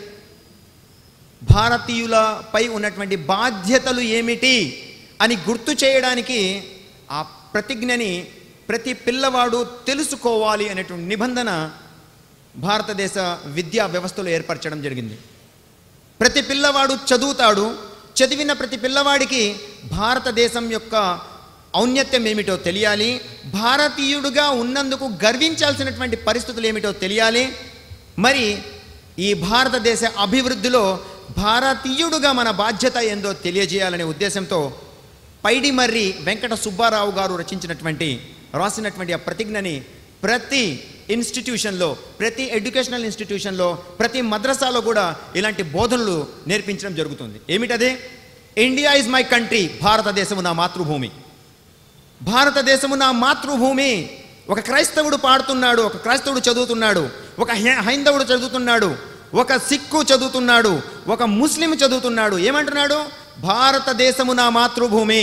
[SPEAKER 2] భారతీయులపై ఉన్నటువంటి బాధ్యతలు ఏమిటి అని గుర్తు చేయడానికి ఆ ప్రతిజ్ఞని ప్రతి పిల్లవాడు తెలుసుకోవాలి అనేటువంటి నిబంధన భారతదేశ విద్యా వ్యవస్థలో ఏర్పరచడం జరిగింది ప్రతి పిల్లవాడు చదువుతాడు చదివిన ప్రతి పిల్లవాడికి భారతదేశం యొక్క ఔన్నత్యం ఏమిటో తెలియాలి భారతీయుడుగా ఉన్నందుకు గర్వించాల్సినటువంటి పరిస్థితులు ఏమిటో తెలియాలి మరి ఈ భారతదేశ అభివృద్ధిలో భారతీయుడుగా మన బాధ్యత ఏందో తెలియజేయాలనే ఉద్దేశంతో పైడిమర్రి వెంకట సుబ్బారావు గారు రచించినటువంటి రాసినటువంటి ఆ ప్రతిజ్ఞని ప్రతి ఇన్స్టిట్యూషన్లో ప్రతి ఎడ్యుకేషనల్ ఇన్స్టిట్యూషన్లో ప్రతి మద్రసాలో కూడా ఇలాంటి బోధనలు నేర్పించడం జరుగుతుంది ఏమిటది ఇండియా ఇస్ మై కంట్రీ భారతదేశము నా మాతృభూమి భారతదేశము నా మాతృభూమి ఒక క్రైస్తవుడు పాడుతున్నాడు ఒక క్రైస్తవుడు చదువుతున్నాడు ఒక హై- హైందవుడు చదువుతున్నాడు ఒక సిక్కు చదువుతున్నాడు ఒక ముస్లిం చదువుతున్నాడు ఏమంటున్నాడు భారతదేశము నా మాతృభూమి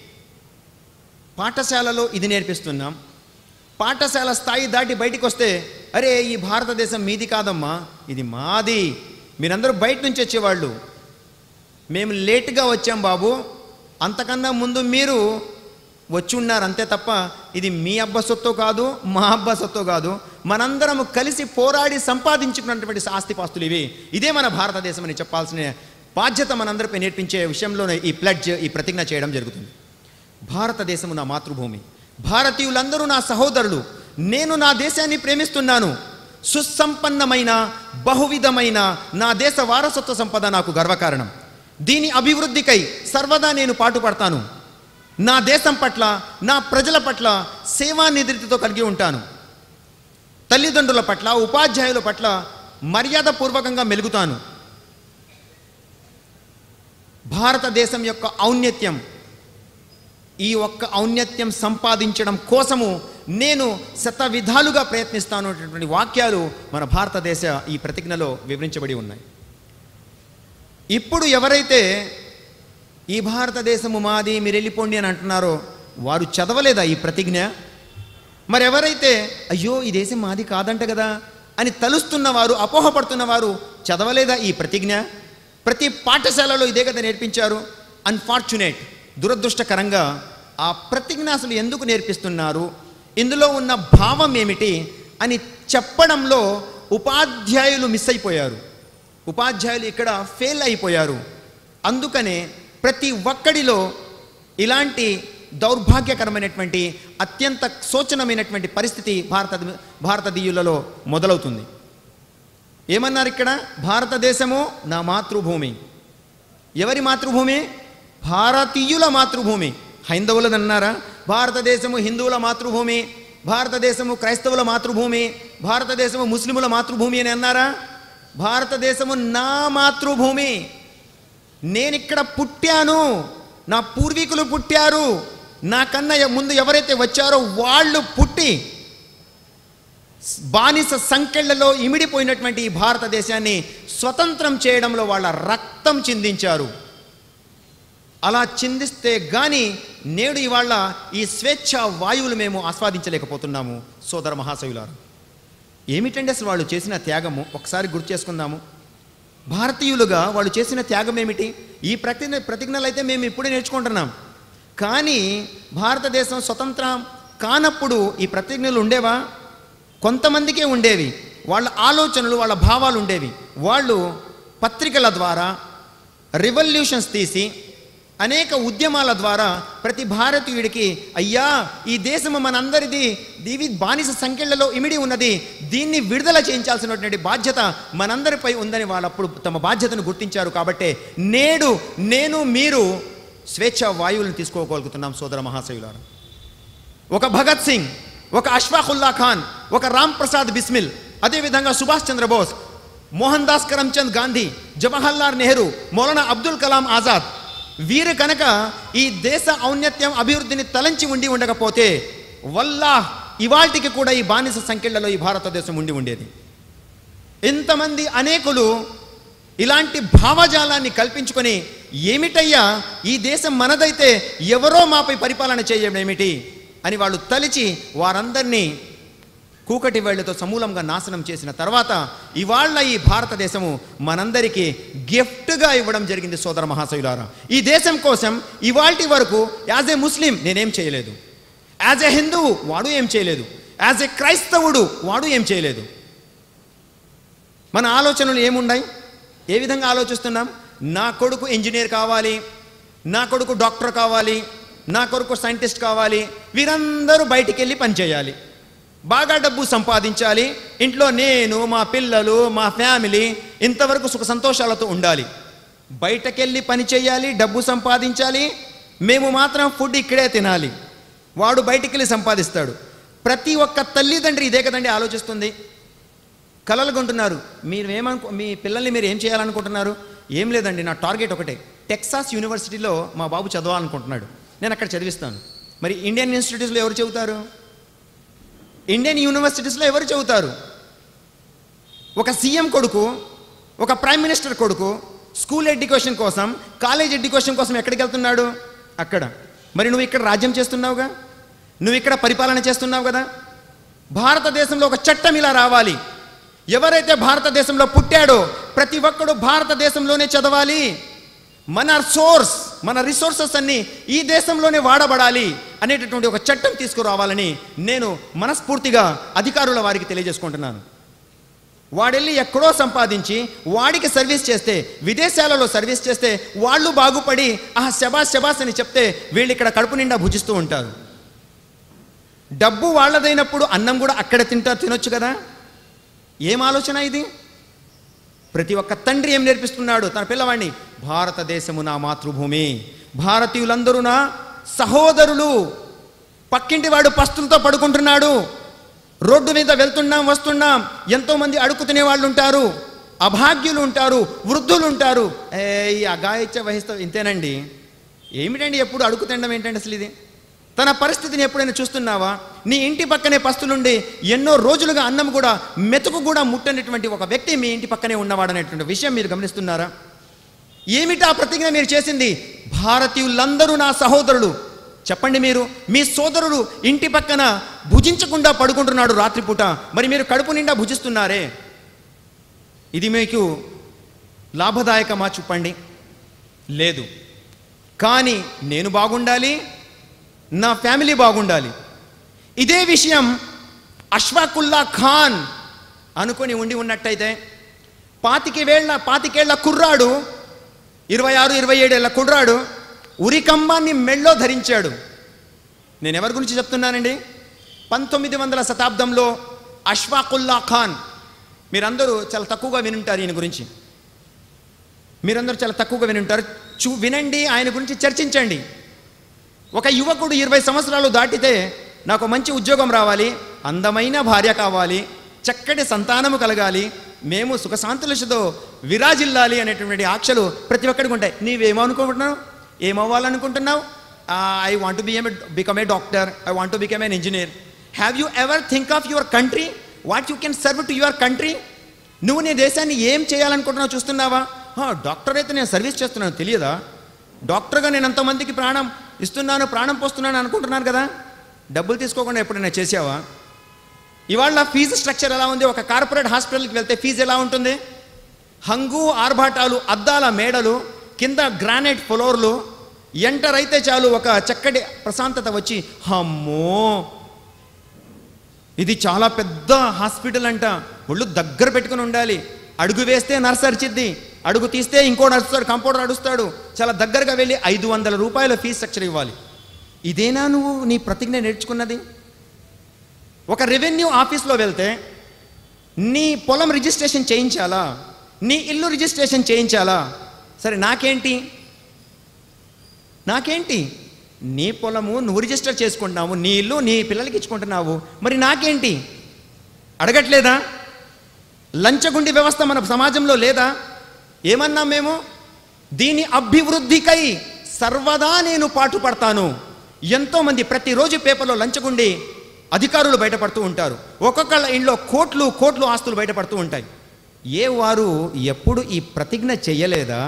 [SPEAKER 2] పాఠశాలలో ఇది నేర్పిస్తున్నాం పాఠశాల స్థాయి దాటి బయటికి వస్తే అరే ఈ భారతదేశం మీది కాదమ్మా ఇది మాది మీరందరూ బయట నుంచి వచ్చేవాళ్ళు మేము లేట్గా వచ్చాం బాబు అంతకన్నా ముందు మీరు వచ్చి ఉన్నారు అంతే తప్ప ఇది మీ అబ్బ సొత్తు కాదు మా అబ్బ సొత్తు కాదు మనందరం కలిసి పోరాడి సంపాదించుకున్నటువంటి ఆస్తిపాస్తులు ఇవి ఇదే మన భారతదేశం అని చెప్పాల్సిన బాధ్యత మనందరిపై నేర్పించే విషయంలోనే ఈ ప్లడ్జ్ ఈ ప్రతిజ్ఞ చేయడం జరుగుతుంది భారతదేశము నా మాతృభూమి భారతీయులందరూ నా సహోదరులు నేను నా దేశాన్ని ప్రేమిస్తున్నాను సుసంపన్నమైన బహువిధమైన నా దేశ వారసత్వ సంపద నాకు గర్వకారణం దీని అభివృద్ధికై సర్వదా నేను పాటుపడతాను నా దేశం పట్ల నా ప్రజల పట్ల సేవా నిధృతితో కలిగి ఉంటాను తల్లిదండ్రుల పట్ల ఉపాధ్యాయుల పట్ల మర్యాదపూర్వకంగా మెలుగుతాను భారతదేశం యొక్క ఔన్నత్యం ఈ ఒక్క ఔన్నత్యం సంపాదించడం కోసము నేను శత విధాలుగా ప్రయత్నిస్తాను అనేటువంటి వాక్యాలు మన భారతదేశ ఈ ప్రతిజ్ఞలో వివరించబడి ఉన్నాయి ఇప్పుడు ఎవరైతే ఈ భారతదేశము మాది మీరు వెళ్ళిపోండి అని అంటున్నారో వారు చదవలేదా ఈ ప్రతిజ్ఞ మరి ఎవరైతే అయ్యో ఈ దేశం మాది కాదంట కదా అని తలుస్తున్నవారు అపోహపడుతున్నవారు చదవలేదా ఈ ప్రతిజ్ఞ ప్రతి పాఠశాలలో ఇదే కదా నేర్పించారు అన్ఫార్చునేట్ దురదృష్టకరంగా ఆ ప్రతిజ్ఞ అసలు ఎందుకు నేర్పిస్తున్నారు ఇందులో ఉన్న భావం ఏమిటి అని చెప్పడంలో ఉపాధ్యాయులు మిస్ అయిపోయారు ఉపాధ్యాయులు ఇక్కడ ఫెయిల్ అయిపోయారు అందుకనే ప్రతి ఒక్కడిలో ఇలాంటి దౌర్భాగ్యకరమైనటువంటి అత్యంత శోచనమైనటువంటి పరిస్థితి భారత భారతీయులలో మొదలవుతుంది ఏమన్నారు ఇక్కడ భారతదేశము నా మాతృభూమి ఎవరి మాతృభూమి భారతీయుల మాతృభూమి హైందవులది అన్నారా భారతదేశము హిందువుల మాతృభూమి భారతదేశము క్రైస్తవుల మాతృభూమి భారతదేశము ముస్లిముల మాతృభూమి అని అన్నారా భారతదేశము నా మాతృభూమి నేనిక్కడ పుట్టాను నా పూర్వీకులు పుట్టారు నాకన్నా ఎ- ముందు ఎవరైతే వచ్చారో వాళ్ళు పుట్టి బానిస సంకెళ్లలో ఇమిడిపోయినటువంటి ఈ భారతదేశాన్ని స్వతంత్రం చేయడంలో వాళ్ళ రక్తం చిందించారు అలా చిందిస్తే గాని నేడు ఇవాళ ఈ స్వేచ్ఛ వాయువులు మేము ఆస్వాదించలేకపోతున్నాము సోదర మహాశయులారు ఏమిటండి అసలు వాళ్ళు చేసిన త్యాగము ఒకసారి గుర్తు చేసుకుందాము భారతీయులుగా వాళ్ళు చేసిన త్యాగం ఏమిటి ఈ ప్రతిజ్ఞ ప్రతిజ్ఞలు అయితే మేము ఇప్పుడే నేర్చుకుంటున్నాం కానీ భారతదేశం స్వతంత్రం కానప్పుడు ఈ ప్రతిజ్ఞలు ఉండేవా కొంతమందికే ఉండేవి వాళ్ళ ఆలోచనలు వాళ్ళ భావాలు ఉండేవి వాళ్ళు పత్రికల ద్వారా రివల్యూషన్స్ తీసి అనేక ఉద్యమాల ద్వారా ప్రతి భారతీయుడికి అయ్యా ఈ దేశము మనందరిది దీవి బానిస సంఖ్యలలో ఇమిడి ఉన్నది దీన్ని విడుదల చేయించాల్సినటువంటి బాధ్యత మనందరిపై ఉందని వాళ్ళప్పుడు తమ బాధ్యతను గుర్తించారు కాబట్టే నేడు నేను మీరు స్వేచ్ఛ వాయువులను తీసుకోగలుగుతున్నాం సోదర మహాశయులారా ఒక భగత్ సింగ్ ఒక అష్ఫాకుల్లా ఖాన్ ఒక రామ్ ప్రసాద్ బిస్మిల్ అదేవిధంగా సుభాష్ చంద్రబోస్ మోహన్ దాస్ కరమ్చంద్ గాంధీ జవహర్లాల్ నెహ్రూ మౌలానా అబ్దుల్ కలాం ఆజాద్ వీరు కనుక ఈ దేశ ఔన్నత్యం అభివృద్ధిని తలంచి ఉండి ఉండకపోతే వల్లా ఇవాల్టికి కూడా ఈ బానిస సంఖ్యలలో ఈ భారతదేశం ఉండి ఉండేది ఇంతమంది అనేకులు ఇలాంటి భావజాలాన్ని కల్పించుకొని ఏమిటయ్యా ఈ దేశం మనదైతే ఎవరో మాపై పరిపాలన చేయడం ఏమిటి అని వాళ్ళు తలిచి వారందరినీ కూకటి వేళ్లతో సమూలంగా నాశనం చేసిన తర్వాత ఇవాళ ఈ భారతదేశము మనందరికీ గిఫ్ట్గా ఇవ్వడం జరిగింది సోదర మహాశయులారా ఈ దేశం కోసం ఇవాల్టి వరకు యాజ్ ఏ ముస్లిం నేనేం చేయలేదు యాజ్ ఏ హిందువు వాడు ఏం చేయలేదు యాజ్ ఏ క్రైస్తవుడు వాడు ఏం చేయలేదు మన ఆలోచనలు ఏమున్నాయి ఏ విధంగా ఆలోచిస్తున్నాం నా కొడుకు ఇంజనీర్ కావాలి నా కొడుకు డాక్టర్ కావాలి నా కొడుకు సైంటిస్ట్ కావాలి వీరందరూ బయటికి వెళ్ళి పనిచేయాలి బాగా డబ్బు సంపాదించాలి ఇంట్లో నేను మా పిల్లలు మా ఫ్యామిలీ ఇంతవరకు సుఖ సంతోషాలతో ఉండాలి బయటకెళ్ళి పని చేయాలి డబ్బు సంపాదించాలి మేము మాత్రం ఫుడ్ ఇక్కడే తినాలి వాడు బయటికి వెళ్ళి సంపాదిస్తాడు ప్రతి ఒక్క తల్లిదండ్రి ఇదే కదండి ఆలోచిస్తుంది కలలు కొంటున్నారు మీరు ఏమనుకో మీ పిల్లల్ని మీరు ఏం చేయాలనుకుంటున్నారు ఏం లేదండి నా టార్గెట్ ఒకటే టెక్సాస్ యూనివర్సిటీలో మా బాబు చదవాలనుకుంటున్నాడు నేను అక్కడ చదివిస్తాను మరి ఇండియన్ ఇన్స్టిట్యూట్స్లో ఎవరు చెబుతారు ఇండియన్ యూనివర్సిటీస్లో ఎవరు చదువుతారు ఒక సీఎం కొడుకు ఒక ప్రైమ్ మినిస్టర్ కొడుకు స్కూల్ ఎడ్యుకేషన్ కోసం కాలేజ్ ఎడ్యుకేషన్ కోసం ఎక్కడికి వెళ్తున్నాడు అక్కడ మరి నువ్వు ఇక్కడ రాజ్యం చేస్తున్నావుగా నువ్వు ఇక్కడ పరిపాలన చేస్తున్నావు కదా భారతదేశంలో ఒక చట్టం ఇలా రావాలి ఎవరైతే భారతదేశంలో పుట్టాడో ప్రతి ఒక్కడు భారతదేశంలోనే చదవాలి మన సోర్స్ మన రిసోర్సెస్ అన్ని ఈ దేశంలోనే వాడబడాలి అనేటటువంటి ఒక చట్టం తీసుకురావాలని నేను మనస్ఫూర్తిగా అధికారుల వారికి తెలియజేసుకుంటున్నాను వాడెళ్ళి ఎక్కడో సంపాదించి వాడికి సర్వీస్ చేస్తే విదేశాలలో సర్వీస్ చేస్తే వాళ్ళు బాగుపడి ఆ శబాస్ శబాస్ అని చెప్తే వీళ్ళు ఇక్కడ కడుపు నిండా భుజిస్తూ ఉంటారు డబ్బు వాళ్ళదైనప్పుడు అన్నం కూడా అక్కడ తింటారు తినొచ్చు కదా ఏం ఆలోచన ఇది ప్రతి ఒక్క తండ్రి ఏం నేర్పిస్తున్నాడు తన పిల్లవాడిని భారతదేశము నా మాతృభూమి భారతీయులందరూ నా సహోదరులు పక్కింటి వాడు పస్తులతో పడుకుంటున్నాడు రోడ్డు మీద వెళ్తున్నాం వస్తున్నాం ఎంతోమంది అడుగు తినే వాళ్ళు ఉంటారు అభాగ్యులు ఉంటారు వృద్ధులు ఉంటారు ఏ ఈ అగాయిత్య వహిస్తా ఇంతేనండి ఏమిటండి ఎప్పుడు అడుగు తినడం ఏంటండి అసలు ఇది తన పరిస్థితిని ఎప్పుడైనా చూస్తున్నావా నీ ఇంటి పక్కనే పస్తులుండి ఎన్నో రోజులుగా అన్నం కూడా మెతుకు కూడా ముట్టనటువంటి ఒక వ్యక్తి మీ ఇంటి పక్కనే ఉన్నవాడనేటువంటి విషయం మీరు గమనిస్తున్నారా ఏమిటా ప్రతిజ్ఞ మీరు చేసింది భారతీయులందరూ నా సహోదరులు చెప్పండి మీరు మీ సోదరుడు ఇంటి పక్కన భుజించకుండా పడుకుంటున్నాడు రాత్రిపూట మరి మీరు కడుపు నిండా భుజిస్తున్నారే ఇది మీకు లాభదాయకమా చెప్పండి లేదు కానీ నేను బాగుండాలి నా ఫ్యామిలీ బాగుండాలి ఇదే విషయం అష్ఫాకుల్లా ఖాన్ అనుకొని ఉండి ఉన్నట్టయితే పాతికి వేళ్ళ పాతికేళ్ల కుర్రాడు ఇరవై ఆరు ఇరవై ఏడేళ్ల కుర్రాడు ఉరికంబాన్ని మెళ్ళో ధరించాడు నేను ఎవరి గురించి చెప్తున్నానండి పంతొమ్మిది వందల శతాబ్దంలో అష్ఫాకుల్లా ఖాన్ మీరందరూ చాలా తక్కువగా వినుంటారు ఈయన గురించి మీరందరూ చాలా తక్కువగా వినుంటారు చూ వినండి ఆయన గురించి చర్చించండి ఒక యువకుడు ఇరవై సంవత్సరాలు దాటితే నాకు మంచి ఉద్యోగం రావాలి అందమైన భార్య కావాలి చక్కటి సంతానము కలగాలి మేము సుఖశాంతులతో విరాజిల్లాలి అనేటువంటి ఆక్షలు ప్రతి ఒక్కడికి ఉంటాయి నీవేమనుకుంటున్నావు ఏమవ్వాలనుకుంటున్నావు I want be become a doctor I want to become an engineer have you ever think of your country what you can serve to your country నువ్వు నీ దేశాన్ని ఏం చేయాలనుకుంటున్నావు చూస్తున్నావా "ఆ, డాక్టర్ అయితే నేను సర్వీస్ చేస్తున్నాను తెలియదా డాక్టర్గా నేను అంతమందికి ప్రాణం ఇస్తున్నాను ప్రాణం పోస్తున్నాను అనుకుంటున్నాను కదా డబ్బులు తీసుకోకుండా ఎప్పుడైనా చేసావా ఇవాళ ఫీజు స్ట్రక్చర్ ఎలా ఉంది ఒక కార్పొరేట్ హాస్పిటల్కి వెళ్తే ఫీజు ఎలా ఉంటుంది హంగు ఆర్భాటాలు అద్దాల మేడలు కింద గ్రానైట్ ఫ్లోర్లు ఎంటర్ అయితే చాలు ఒక చక్కటి ప్రశాంతత వచ్చి అమ్మో ఇది చాలా పెద్ద హాస్పిటల్ అంట ఒళ్ళు దగ్గర పెట్టుకుని ఉండాలి అడుగు వేస్తే నర్స్ అరిచిద్ది అడుగు తీస్తే ఇంకోటి అడుస్తాడు కంపౌండర్ అడుస్తాడు చాలా దగ్గరగా వెళ్ళి ఐదు వందల రూపాయల ఫీజు స్ట్రక్చర్ ఇవ్వాలి ఇదేనా నువ్వు నీ ప్రతిజ్ఞ నేర్చుకున్నది ఒక రెవెన్యూ ఆఫీస్లో వెళ్తే నీ పొలం రిజిస్ట్రేషన్ చేయించాలా నీ ఇల్లు రిజిస్ట్రేషన్ చేయించాలా సరే నాకేంటి నాకేంటి నీ పొలము నువ్వు రిజిస్టర్ చేసుకుంటున్నావు నీ ఇల్లు నీ పిల్లలకి ఇచ్చుకుంటున్నావు మరి నాకేంటి అడగట్లేదా లంచగుండి వ్యవస్థ మన సమాజంలో లేదా ఏమన్నాం మేము దీని అభివృద్ధికై సర్వదా నేను పాటుపడతాను ఎంతోమంది ప్రతిరోజు పేపర్లో లంచగుండి అధికారులు బయటపడుతూ ఉంటారు ఒక్కొక్కళ్ళ ఇంట్లో కోట్లు కోట్లు ఆస్తులు బయటపడుతూ ఉంటాయి ఏ వారు ఎప్పుడు ఈ ప్రతిజ్ఞ చెయ్యలేదా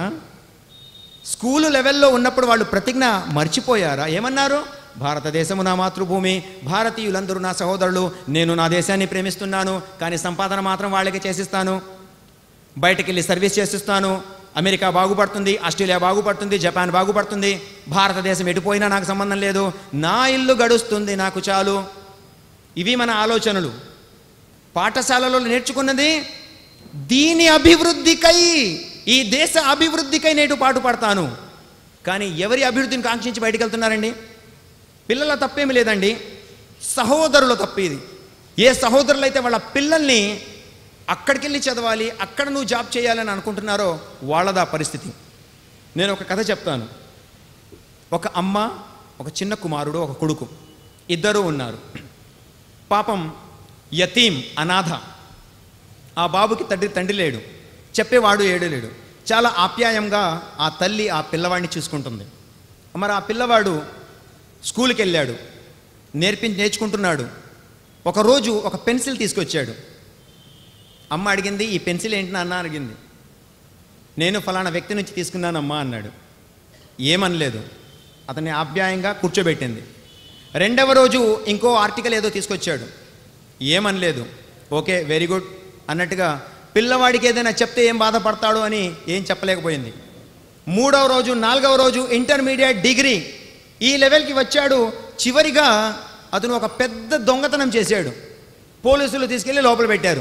[SPEAKER 2] స్కూలు లెవెల్లో ఉన్నప్పుడు వాళ్ళు ప్రతిజ్ఞ మర్చిపోయారా ఏమన్నారు భారతదేశము నా మాతృభూమి భారతీయులందరూ నా సహోదరులు నేను నా దేశాన్ని ప్రేమిస్తున్నాను కానీ సంపాదన మాత్రం వాళ్ళకి చేసిస్తాను బయటకు వెళ్ళి సర్వీస్ చేసిస్తాను అమెరికా బాగుపడుతుంది ఆస్ట్రేలియా బాగుపడుతుంది జపాన్ బాగుపడుతుంది భారతదేశం ఎటుపోయినా నాకు సంబంధం లేదు నా ఇల్లు గడుస్తుంది నాకు చాలు ఇవి మన ఆలోచనలు పాఠశాలలో నేర్చుకున్నది దీని అభివృద్ధికై ఈ దేశ అభివృద్ధికై నేటు పాటు పడతాను కానీ ఎవరి అభివృద్ధిని కాంక్షించి బయటికి వెళ్తున్నారండి పిల్లల తప్పేమి లేదండి సహోదరుల తప్పు ఇది ఏ సహోదరులు అయితే వాళ్ళ పిల్లల్ని అక్కడికి వెళ్ళి చదవాలి అక్కడ నువ్వు జాబ్ చేయాలని అనుకుంటున్నారో వాళ్ళదా పరిస్థితి నేను ఒక కథ చెప్తాను ఒక అమ్మ ఒక చిన్న కుమారుడు ఒక కొడుకు ఇద్దరూ ఉన్నారు పాపం యతీం అనాథ ఆ బాబుకి తండ్రి తండ్రి లేడు చెప్పేవాడు ఏడు లేడు చాలా ఆప్యాయంగా ఆ తల్లి ఆ పిల్లవాడిని చూసుకుంటుంది మరి ఆ పిల్లవాడు స్కూల్కి వెళ్ళాడు నేర్పి నేర్చుకుంటున్నాడు ఒకరోజు ఒక పెన్సిల్ తీసుకొచ్చాడు అమ్మ అడిగింది ఈ పెన్సిల్ ఏంటి నాన్న అడిగింది నేను ఫలానా వ్యక్తి నుంచి తీసుకున్నానమ్మా అన్నాడు ఏమనలేదు అతన్ని ఆప్యాయంగా కూర్చోబెట్టింది రెండవ రోజు ఇంకో ఆర్టికల్ ఏదో తీసుకొచ్చాడు ఏమనలేదు ఓకే వెరీ గుడ్ అన్నట్టుగా పిల్లవాడికి ఏదైనా చెప్తే ఏం బాధపడతాడు అని ఏం చెప్పలేకపోయింది మూడవ రోజు నాలుగవ రోజు ఇంటర్మీడియట్ డిగ్రీ ఈ లెవెల్కి వచ్చాడు చివరిగా అతను ఒక పెద్ద దొంగతనం చేశాడు పోలీసులు తీసుకెళ్ళి లోపల పెట్టారు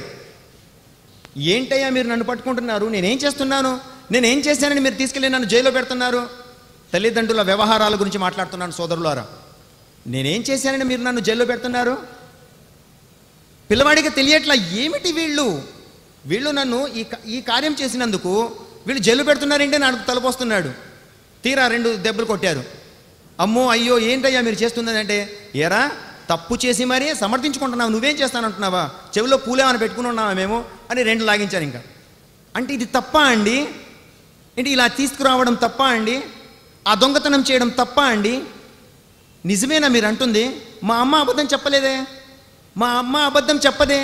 [SPEAKER 2] ఏంటయ్యా మీరు నన్ను పట్టుకుంటున్నారు నేనేం చేస్తున్నాను నేనేం చేశానని మీరు తీసుకెళ్ళి నన్ను జైల్లో పెడుతున్నారు తల్లిదండ్రుల వ్యవహారాల గురించి మాట్లాడుతున్నాను సోదరులారా నేనేం చేశానని మీరు నన్ను జైల్లో పెడుతున్నారు పిల్లవాడికి తెలియట్లా ఏమిటి వీళ్ళు వీళ్ళు నన్ను ఈ క- ఈ కార్యం చేసినందుకు వీళ్ళు జైలు పెడుతున్నారంటే నాకు తలపోస్తున్నాడు తీరా రెండు దెబ్బలు కొట్టారు అమ్మో అయ్యో ఏంటయ్యా మీరు చేస్తుందని అంటే ఏరా తప్పు చేసి మరీ సమర్థించుకుంటున్నావు నువ్వేం చేస్తానంటున్నావా చెవిలో పూలేమని పెట్టుకుని ఉన్నావా మేము అని రెండు లాగించారు ఇంకా అంటే ఇది తప్పా అండి ఏంటి ఇలా తీసుకురావడం తప్పా అండి ఆ దొంగతనం చేయడం తప్పా అండి నిజమేనా మీరు అంటుంది మా అమ్మ అబద్ధం చెప్పలేదే మా అమ్మ అబద్ధం చెప్పదే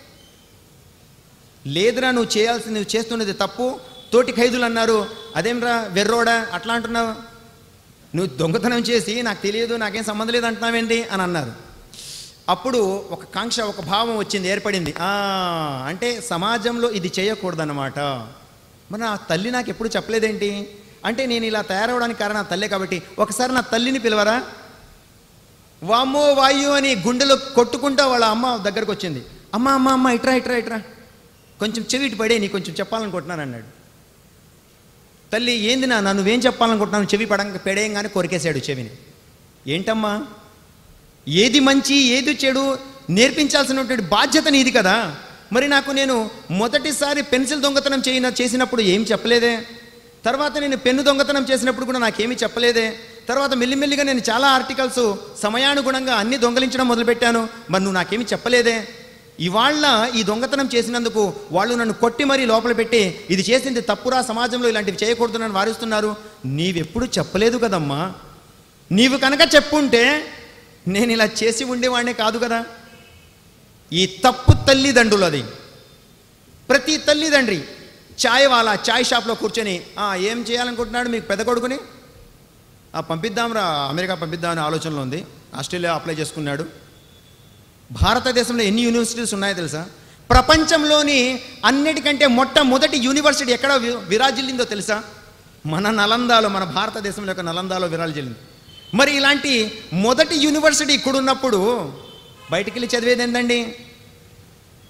[SPEAKER 2] లేదురా నువ్వు చేయాల్సింది నువ్వు చేస్తున్నది తప్పు తోటి ఖైదులు అన్నారు అదేంరా వెర్రోడా అట్లా అంటున్నావు నువ్వు దొంగతనం చేసి నాకు తెలియదు నాకేం సంబంధం లేదు అంటున్నావేంటి అని అన్నారు అప్పుడు ఒక కాంక్ష ఒక భావం వచ్చింది ఏర్పడింది "ఆ, అంటే సమాజంలో ఇది చేయకూడదన్నమాట మరి నా తల్లి నాకు ఎప్పుడు చెప్పలేదేంటి అంటే నేను ఇలా తయారవడానికి కారణం నా తల్లే కాబట్టి ఒకసారి నా తల్లిని పిలవరా వామ్మో వాయు అని గుండెలో కొట్టుకుంటా వాళ్ళ అమ్మ దగ్గరకు వచ్చింది అమ్మ అమ్మ అమ్మ ఇట్రా ఇట్రా ఇట్రా కొంచెం చెవి ఇటు పడే నీ కొంచెం చెప్పాలనుకుంటున్నాను అన్నాడు తల్లి ఏంది నా నువ్వేం చెప్పాలనుకుంటున్నాను చెవి పడంగా పెడేయంగానే కొరికేశాడు చెవిని ఏంటమ్మా ఏది మంచి ఏది చెడు నేర్పించాల్సినటువంటి బాధ్యత నీది కదా మరి నాకు నేను మొదటిసారి పెన్సిల్ దొంగతనం చేయిన చేసినప్పుడు ఏం చెప్పలేదే తర్వాత నేను పెన్ను దొంగతనం చేసినప్పుడు కూడా నాకేమీ చెప్పలేదే తర్వాత మెల్లిమెల్లిగా నేను చాలా ఆర్టికల్స్ సమయానుగుణంగా అన్ని దొంగలించడం మొదలుపెట్టాను మరి నువ్వు నాకేమీ చెప్పలేదే ఇవాళ ఈ దొంగతనం చేసినందుకు వాళ్ళు నన్ను కొట్టి మరీ లోపల పెట్టి ఇది చేసింది తప్పురా సమాజంలో ఇలాంటివి చేయకూడదు నన్ను వారిస్తున్నారు నీవెప్పుడు చెప్పలేదు కదమ్మా నీవు కనుక చెప్పుంటే నేను ఇలా చేసి ఉండేవాడినే కాదు కదా ఈ తప్పు తల్లిదండ్రులు అది ప్రతి తల్లిదండ్రి చాయ్ వాళ్ళ చాయ్ షాప్లో కూర్చొని "ఆ, ఏం చేయాలనుకుంటున్నాడు మీకు పెద్ద కొడుకుని "ఆ, పంపిద్దాంరా అమెరికా పంపిద్దామని ఆలోచనలో ఉంది ఆస్ట్రేలియా అప్లై చేసుకున్నాడు భారతదేశంలో ఎన్ని యూనివర్సిటీస్ ఉన్నాయో తెలుసా ప్రపంచంలోని అన్నిటికంటే మొట్టమొదటి యూనివర్సిటీ ఎక్కడ వి- విరాజిల్లిందో తెలుసా మన నలందాలో మన భారతదేశంలో యొక్క నలందాలో విరాజిల్లింది మరి ఇలాంటి మొదటి యూనివర్సిటీ ఇక్కడ ఉన్నప్పుడు బయటికి వెళ్ళి చదివేది ఏందండి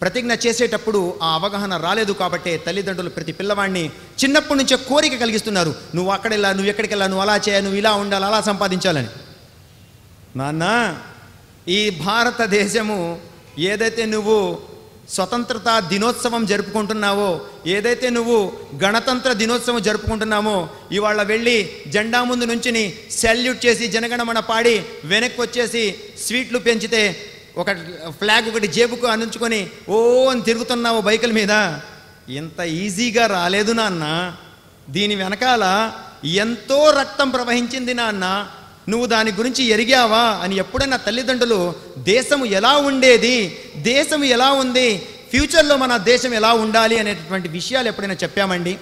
[SPEAKER 2] ప్రతిజ్ఞ చేసేటప్పుడు ఆ అవగాహన రాలేదు కాబట్టే తల్లిదండ్రులు ప్రతి పిల్లవాడిని చిన్నప్పటి నుంచే కోరిక కలిగిస్తున్నారు నువ్వు అక్కడెళ్ళా నువ్వు ఎక్కడికి వెళ్ళా నువ్వు అలా చేయ నువ్వు ఇలా ఉండాలి అలా సంపాదించాలని నాన్న ఈ భారతదేశము ఏదైతే నువ్వు స్వతంత్రత దినోత్సవం జరుపుకుంటున్నావో ఏదైతే నువ్వు గణతంత్ర దినోత్సవం జరుపుకుంటున్నామో ఇవాళ వెళ్ళి జెండా ముందు నుంచుని సెల్యూట్ చేసి జనగణమన పాడి వెనక్కి వచ్చేసి స్వీట్లు పెంచితే ఒక ఫ్లాగ్ ఒకటి జేబుకు అందించుకొని ఓ అని తిరుగుతున్నావు బైకుల మీద ఇంత ఈజీగా రాలేదు నాన్న దీని వెనకాల ఎంతో రక్తం ప్రవహించింది నాన్న నువ్వు దాని గురించి ఎరిగావా అని ఎప్పుడైనా తల్లిదండ్రులు దేశము ఎలా ఉండేది దేశం ఎలా ఉంది ఫ్యూచర్లో మన దేశం ఎలా ఉండాలి అనేటటువంటి విషయాలు ఎప్పుడైనా చెప్పామండి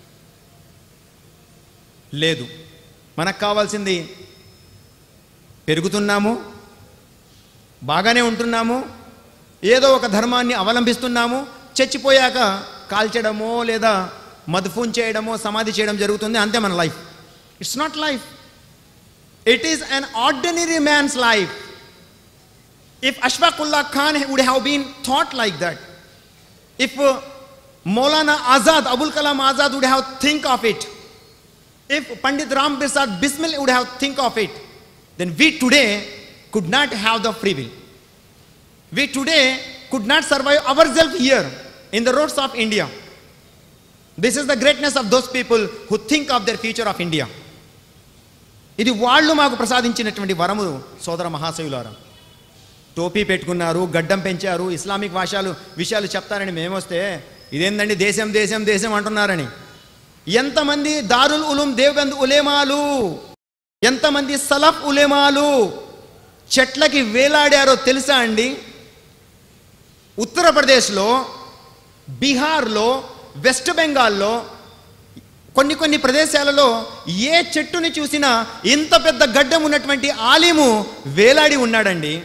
[SPEAKER 2] లేదు మనకు కావాల్సింది పెరుగుతున్నాము బాగానే ఉంటున్నాము ఏదో ఒక ధర్మాన్ని అవలంబిస్తున్నాము చచ్చిపోయాక కాల్చడమో లేదా మధుఫూన్ చేయడమో సమాధి చేయడం జరుగుతుంది అంతే మన life it's not life it is an ordinary man's life if Ashfaqulla Khan would have been thought like that if Maulana Azad Abul Kalam Azad would have think of it if Pandit Ram Prasad Bismil would have think of it, then we today could not have the free will. We today could not survive ourselves here in the roads of India. This is the greatness of those people who think of their future of India. ఇది వాళ్ళు మాకు ప్రసాదించినటువంటి వరము సోదర మహాశయులారా టోపీ పెట్టుకున్నారు గడ్డం పెంచారు Islamic భాషలు విషయాలు చెప్తారని మేమొస్తే ఇదేందండి దేశం దేశం దేశం అంటున్నారని ఎంతమంది దారుల్ ఉలూం దేవబంద్ ఉలేమాలు ఎంతమంది సలఫ్ ఉలేమాలు చెట్లకి వేలాడారో తెలుసా అండి ఉత్తరప్రదేశ్లో బీహార్లో వెస్ట్ బెంగాల్లో కొన్ని కొన్ని ప్రదేశాలలో ఏ చెట్టుని చూసినా ఇంత పెద్ద గడ్డం ఉన్నటువంటి ఆలిము వేలాడి ఉన్నాడండి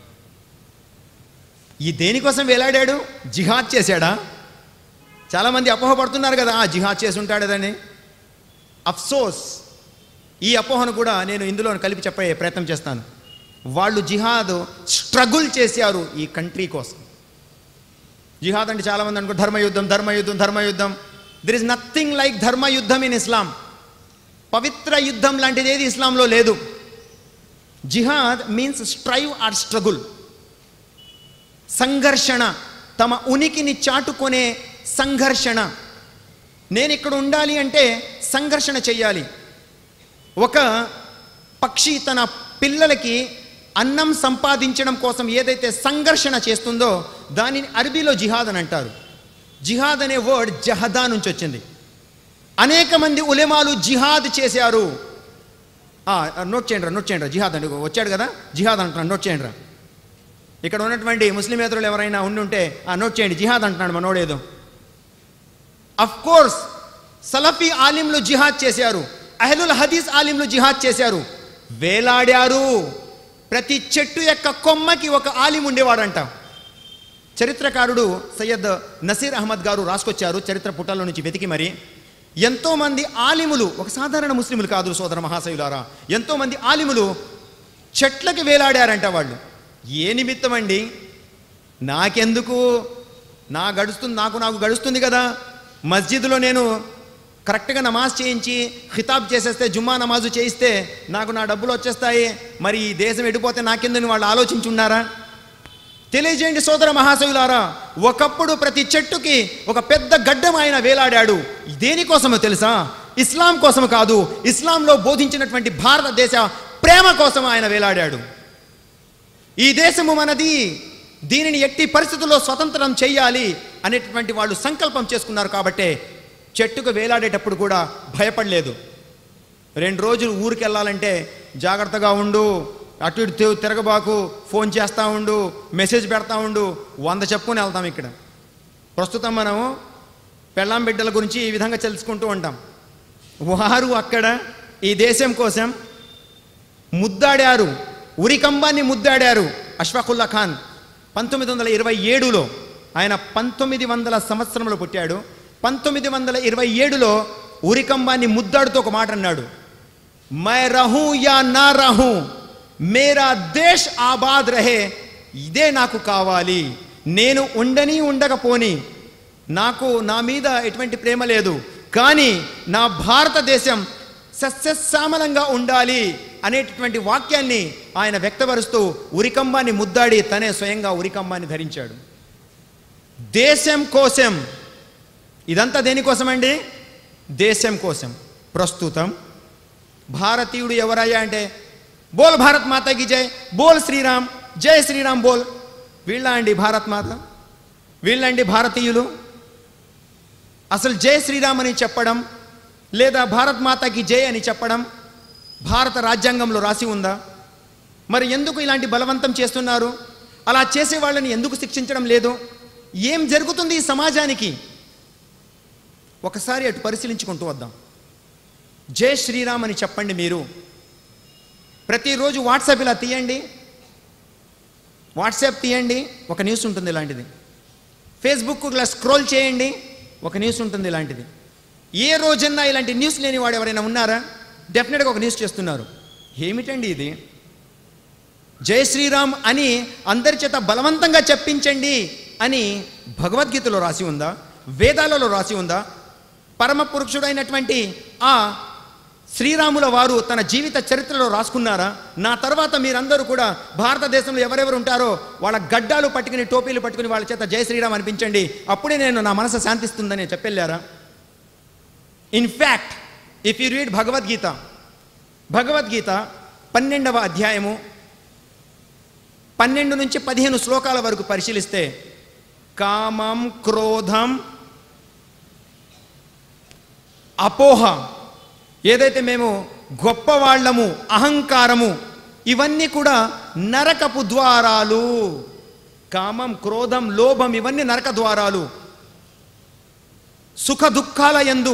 [SPEAKER 2] ఈ దేనికోసం వేలాడాడు జిహాద్ చేశాడా చాలామంది అపోహపడుతున్నారు కదా ఆ జిహాద్ చేసి ఉంటాడదని అఫ్సోస్ ఈ అపోహను కూడా నేను ఇందులో కలిపి చెప్పే ప్రయత్నం చేస్తాను వాళ్ళు జిహాద్ స్ట్రగుల్ చేశారు ఈ కంట్రీ కోసం జిహాద్ అంటే చాలామంది అనుకో ధర్మయుద్ధం ధర్మయుద్ధం ధర్మయుద్ధం దిర్ ఇస్ నథింగ్ లైక్ ధర్మయుద్ధం ఇన్ ఇస్లాం పవిత్ర యుద్ధం లాంటిది ఏది ఇస్లాంలో లేదు jihad means strive or struggle సంఘర్షణ తమ ఉనికిని చాటుకునే సంఘర్షణ నేను ఇక్కడ ఉండాలి అంటే సంఘర్షణ చెయ్యాలి ఒక పక్షి తన పిల్లలకి అన్నం సంపాదించడం కోసం ఏదైతే సంఘర్షణ చేస్తుందో దానిని అరబీలో జిహాద్ అని అంటారు జిహాద్ అనే వర్డ్ జహదా నుంచి వచ్చింది అనేక మంది ఉలెమాలు జిహాద్ చేశారు ఆ, నోట్ చేయండి రా నోట్ చేయండి రా జిహాద్ అని వచ్చాడు కదా జిహాద్ అంటున్నాను నోట్ చేయండి రా ఇక్కడ ఉన్నటువంటి ముస్లిమేతరులు ఎవరైనా ఉండి ఉంటే ఆ నోట్ చేయండి జిహాద్ అంటున్నాడు మనోడేదో అఫ్ కోర్స్ సలఫీ ఆలింలు జిహాద్ చేశారు అహ్లుల్ హదీస్ ఆలింలు జిహాద్ చేశారు వేలాడారు ప్రతి చెట్టు యొక్క కొమ్మకి ఒక ఆలిం ఉండేవాడంట చరిత్రకారుడు సయ్యద్ నసీర్ అహ్మద్ గారు రాసుకొచ్చారు చరిత్ర పుటల్లో నుంచి వెతికి మరి ఎంతోమంది ఆలిములు ఒక సాధారణ ముస్లిములు కాదు సోదర మహాశయులారా ఎంతోమంది ఆలిములు చెట్లకి వేలాడారంట వాళ్ళు ఏ నిమిత్తం అండి నాకెందుకు నా గడుస్తుంది నాకు నాకు గడుస్తుంది కదా మస్జిద్లో నేను కరెక్ట్గా నమాజ్ చేయించి ఖితాబ్ చేసేస్తే జుమ్మా నమాజు చేయిస్తే నాకు నా డబ్బులు వచ్చేస్తాయి మరి ఈ దేశం ఎడిపోతే నాకెందుకు వాళ్ళు ఆలోచించున్నారా తెలియజేయండి సోదర మహాశయులారా ఒకప్పుడు ప్రతి చెట్టుకి ఒక పెద్ద గడ్డం ఆయన వేలాడాడు దేనికోసమో తెలుసా ఇస్లాం కోసం కాదు ఇస్లాంలో బోధించినటువంటి భారతదేశ ప్రేమ కోసం ఆయన వేలాడాడు ఈ దేశము మనది దీనిని ఎట్టి పరిస్థితుల్లో స్వతంత్రం చేయాలి అనేటువంటి వాళ్ళు సంకల్పం చేసుకున్నారు కాబట్టే చెట్టుకు వేలాడేటప్పుడు కూడా భయపడలేదు రెండు రోజులు ఊరికి వెళ్ళాలంటే జాగ్రత్తగా ఉండు అటు ఇటు తిరుగు- తిరగబాకు ఫోన్ చేస్తూ ఉండు మెసేజ్ పెడతా ఉండు వంద చెప్పుకొని వెళ్తాం ఇక్కడ ప్రస్తుతం మనం పెళ్ళాం బిడ్డల గురించి ఈ విధంగా తెలుసుకుంటూ ఉంటాం వారు అక్కడ ఈ దేశం కోసం ముద్దాడారు ఉరికంబాన్ని ముద్దాడారు అష్ఫాకుల్లా ఖాన్ పంతొమ్మిది వందల ఇరవై ఏడులో ఆయన పంతొమ్మిది వందల సంవత్సరంలో పుట్టాడు పంతొమ్మిది వందల ఇరవై ఏడులో ఉరికంబాన్ని ముద్దాడుతూ ఒక మాట అన్నాడు మై రహూ యా నా రహూ మేరా దేశ్ ఆబాద్ రహే ఇదే నాకు కావాలి నేను ఉండని ఉండకపోని నాకు నా మీద ఎటువంటి ప్రేమ లేదు కానీ నా భారతదేశం సస్యశ్యామలంగా ఉండాలి అనేటటువంటి వాక్యాన్ని ఆయన వ్యక్తపరుస్తూ ఉరికంబాన్ని ముద్దాడి తనే స్వయంగా ఉరికంబాన్ని ధరించాడు దేశం కోసం ఇదంతా దేనికోసమండి దేశం కోసం ప్రస్తుతం భారతీయుడు ఎవరయ్యా అంటే బోల్ భారత్ మాతకి జై బోల్ శ్రీరామ్ జై శ్రీరామ్ బోల్ వీళ్ళ అండి భారత్ మాత వీళ్ళండి భారతీయులు అసలు జై శ్రీరామ్ అని చెప్పడం లేదా భారత్ మాతకి జై అని చెప్పడం భారత రాజ్యాంగంలో రాసి ఉందా మరి ఎందుకు ఇలాంటి బలవంతం చేస్తున్నారు అలా చేసే వాళ్ళని ఎందుకు శిక్షించడం లేదు ఏం జరుగుతుంది ఈ సమాజానికి ఒకసారి అటు పరిశీలించుకుంటూ వద్దాం జై శ్రీరామ్ అని చెప్పండి మీరు ప్రతిరోజు వాట్సాప్ ఇలా తీయండి వాట్సాప్ తీయండి ఒక న్యూస్ ఉంటుంది ఇలాంటిది ఫేస్బుక్ ఇలా స్క్రోల్ చేయండి ఒక న్యూస్ ఉంటుంది ఇలాంటిది ఏ రోజన్నా ఇలాంటి న్యూస్ లేని వాడు ఎవరైనా ఉన్నారా డెఫినెట్గా ఒక న్యూస్ చేస్తున్నారు ఏమిటండి ఇది జై శ్రీరామ్ అని అందరి చేత బలవంతంగా చెప్పించండి అని భగవద్గీతలో రాసి ఉందా వేదాలలో రాసి ఉందా పరమ పురుషుడైనటువంటి ఆ శ్రీరాముల వారు తన జీవిత చరిత్రలో రాసుకున్నారా నా తర్వాత మీరందరూ కూడా భారతదేశంలో ఎవరెవరు ఉంటారో వాళ్ళ గడ్డాలు పట్టుకుని టోపీలు పట్టుకుని వాళ్ళ చేత జై శ్రీరామ్ అనిపించండి అప్పుడే నేను నా మనసు శాంతిస్తుందని చెప్పెళ్ళారా in fact if you read Bhagavad Gita Bhagavad Gita పన్నెండవ అధ్యాయము పన్నెండు నుంచి పదిహేను శ్లోకాల వరకు పరిశీలిస్తే కామం క్రోధం అపోహ ఏదైతే మేము గొప్పవాళ్ళము అహంకారము ఇవన్నీ కూడా నరకపు ద్వారాలు కామం క్రోధం లోభం ఇవన్నీ నరక ద్వారాలు సుఖ దుఃఖాల యందు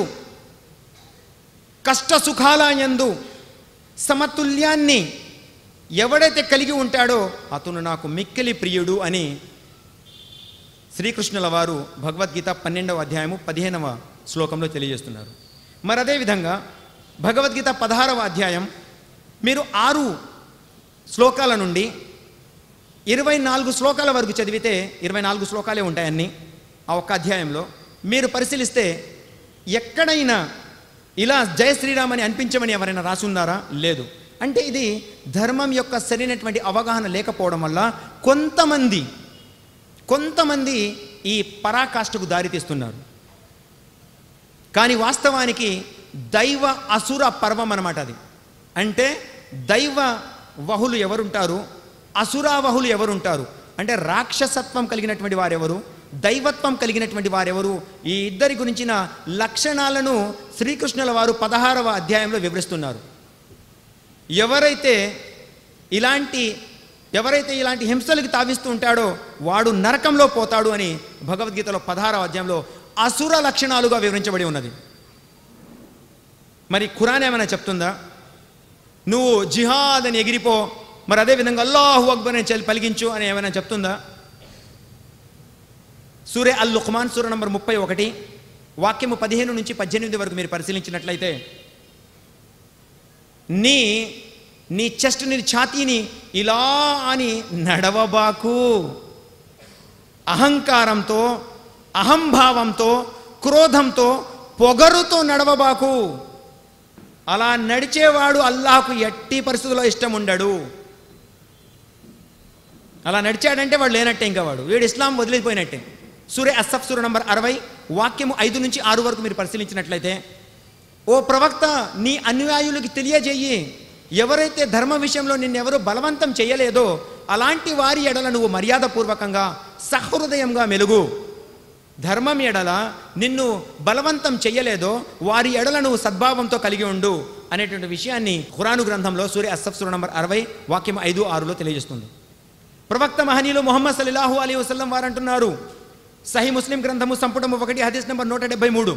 [SPEAKER 2] కష్ట సుఖాల యందు సమతుల్యాన్ని ఎవడైతే కలిగి ఉంటాడో అతను నాకు మిక్కిలి ప్రియుడు అని శ్రీకృష్ణుల వారు భగవద్గీత పన్నెండవ అధ్యాయము పదిహేనవ శ్లోకంలో తెలియజేస్తున్నారు మరి అదేవిధంగా భగవద్గీత పదహారవ అధ్యాయం మీరు ఆరు శ్లోకాల నుండి ఇరవై నాలుగు శ్లోకాల వరకు చదివితే ఇరవై నాలుగు శ్లోకాలే ఉంటాయన్నీ ఆ ఒక్క అధ్యాయంలో మీరు పరిశీలిస్తే ఎక్కడైనా ఇలా జయ శ్రీరామ్ అని అనిపించమని ఎవరైనా రాసున్నారా లేదు అంటే ఇది ధర్మం యొక్క సరైనటువంటి అవగాహన లేకపోవడం వల్ల కొంతమంది కొంతమంది ఈ పరాకాష్ఠకు దారితీస్తున్నారు కానీ వాస్తవానికి దైవ అసుర పర్వం అన్నమాట అది అంటే దైవ వహులు ఎవరుంటారు అసురావహులు ఎవరుంటారు అంటే రాక్షసత్వం కలిగినటువంటి వారెవరు దైవత్వం కలిగినటువంటి వారెవరు ఈ ఇద్దరి గురించిన లక్షణాలను శ్రీకృష్ణుల వారు పదహారవ అధ్యాయంలో వివరిస్తున్నారు ఎవరైతే ఇలాంటి ఎవరైతే ఇలాంటి హింసలకు తావిస్తూ ఉంటాడో వాడు నరకంలో పోతాడు అని భగవద్గీతలో పదహారవ అధ్యాయంలో అసుర లక్షణాలుగా వివరించబడి ఉన్నది మరి ఖురాన్ ఏమైనా చెప్తుందా నువ్వు జిహాద్ అని ఎగిరిపో మరి అదేవిధంగా అల్లాహు అక్బర్ అని చెల్లి పలిగించు అని ఏమైనా చెప్తుందా సూర్య అల్ లుక్మాన్ సూర నంబర్ ముప్పై ఒకటి వాక్యము పదిహేను నుంచి పద్దెనిమిది వరకు మీరు పరిశీలించినట్లయితే నీ నీ చెస్ట్ నీ ఛాతీని ఇలా అని నడవబాకు అహంకారంతో అహంభావంతో క్రోధంతో పొగరుతో నడవబాకు అలా నడిచేవాడు అల్లాహకు ఎట్టి పరిస్థితుల్లో ఇష్టం ఉండడు అలా నడిచాడంటే వాడు లేనట్టే ఇంకా వాడు వీడు ఇస్లాం వదిలిపోయినట్టే సూర్య అసఫ్ సూర నంబర్ అరవై వాక్యము ఐదు నుంచి ఆరు వరకు మీరు పరిశీలించినట్లయితే ఓ ప్రవక్త నీ అనుయాయులకి తెలియజేయి ఎవరైతే ధర్మ విషయంలో నిన్నెవరు బలవంతం చేయలేదో అలాంటి వారి ఎడల నువ్వు మర్యాదపూర్వకంగా సహృదయంగా మెలుగు ధర్మం ఎడల నిన్ను బలవంతం చెయ్యలేదో వారి ఎడల నువ్వు సద్భావంతో కలిగి ఉండు అనేటువంటి విషయాన్ని ఖురాను గ్రంథంలో సూర్య అసఫ్ సూర నంబర్ అరవై వాక్యం ఐదు ఆరులో తెలియజేస్తుంది ప్రవక్త మహనీయులు మొహమ్మద్ సల్లాహు అలీ వసల్లం వారు అంటున్నారు సహీ ముస్లిం గ్రంథము సంపుటము ఒకటి హదీస్ నంబర్ నూట డెబ్బై మూడు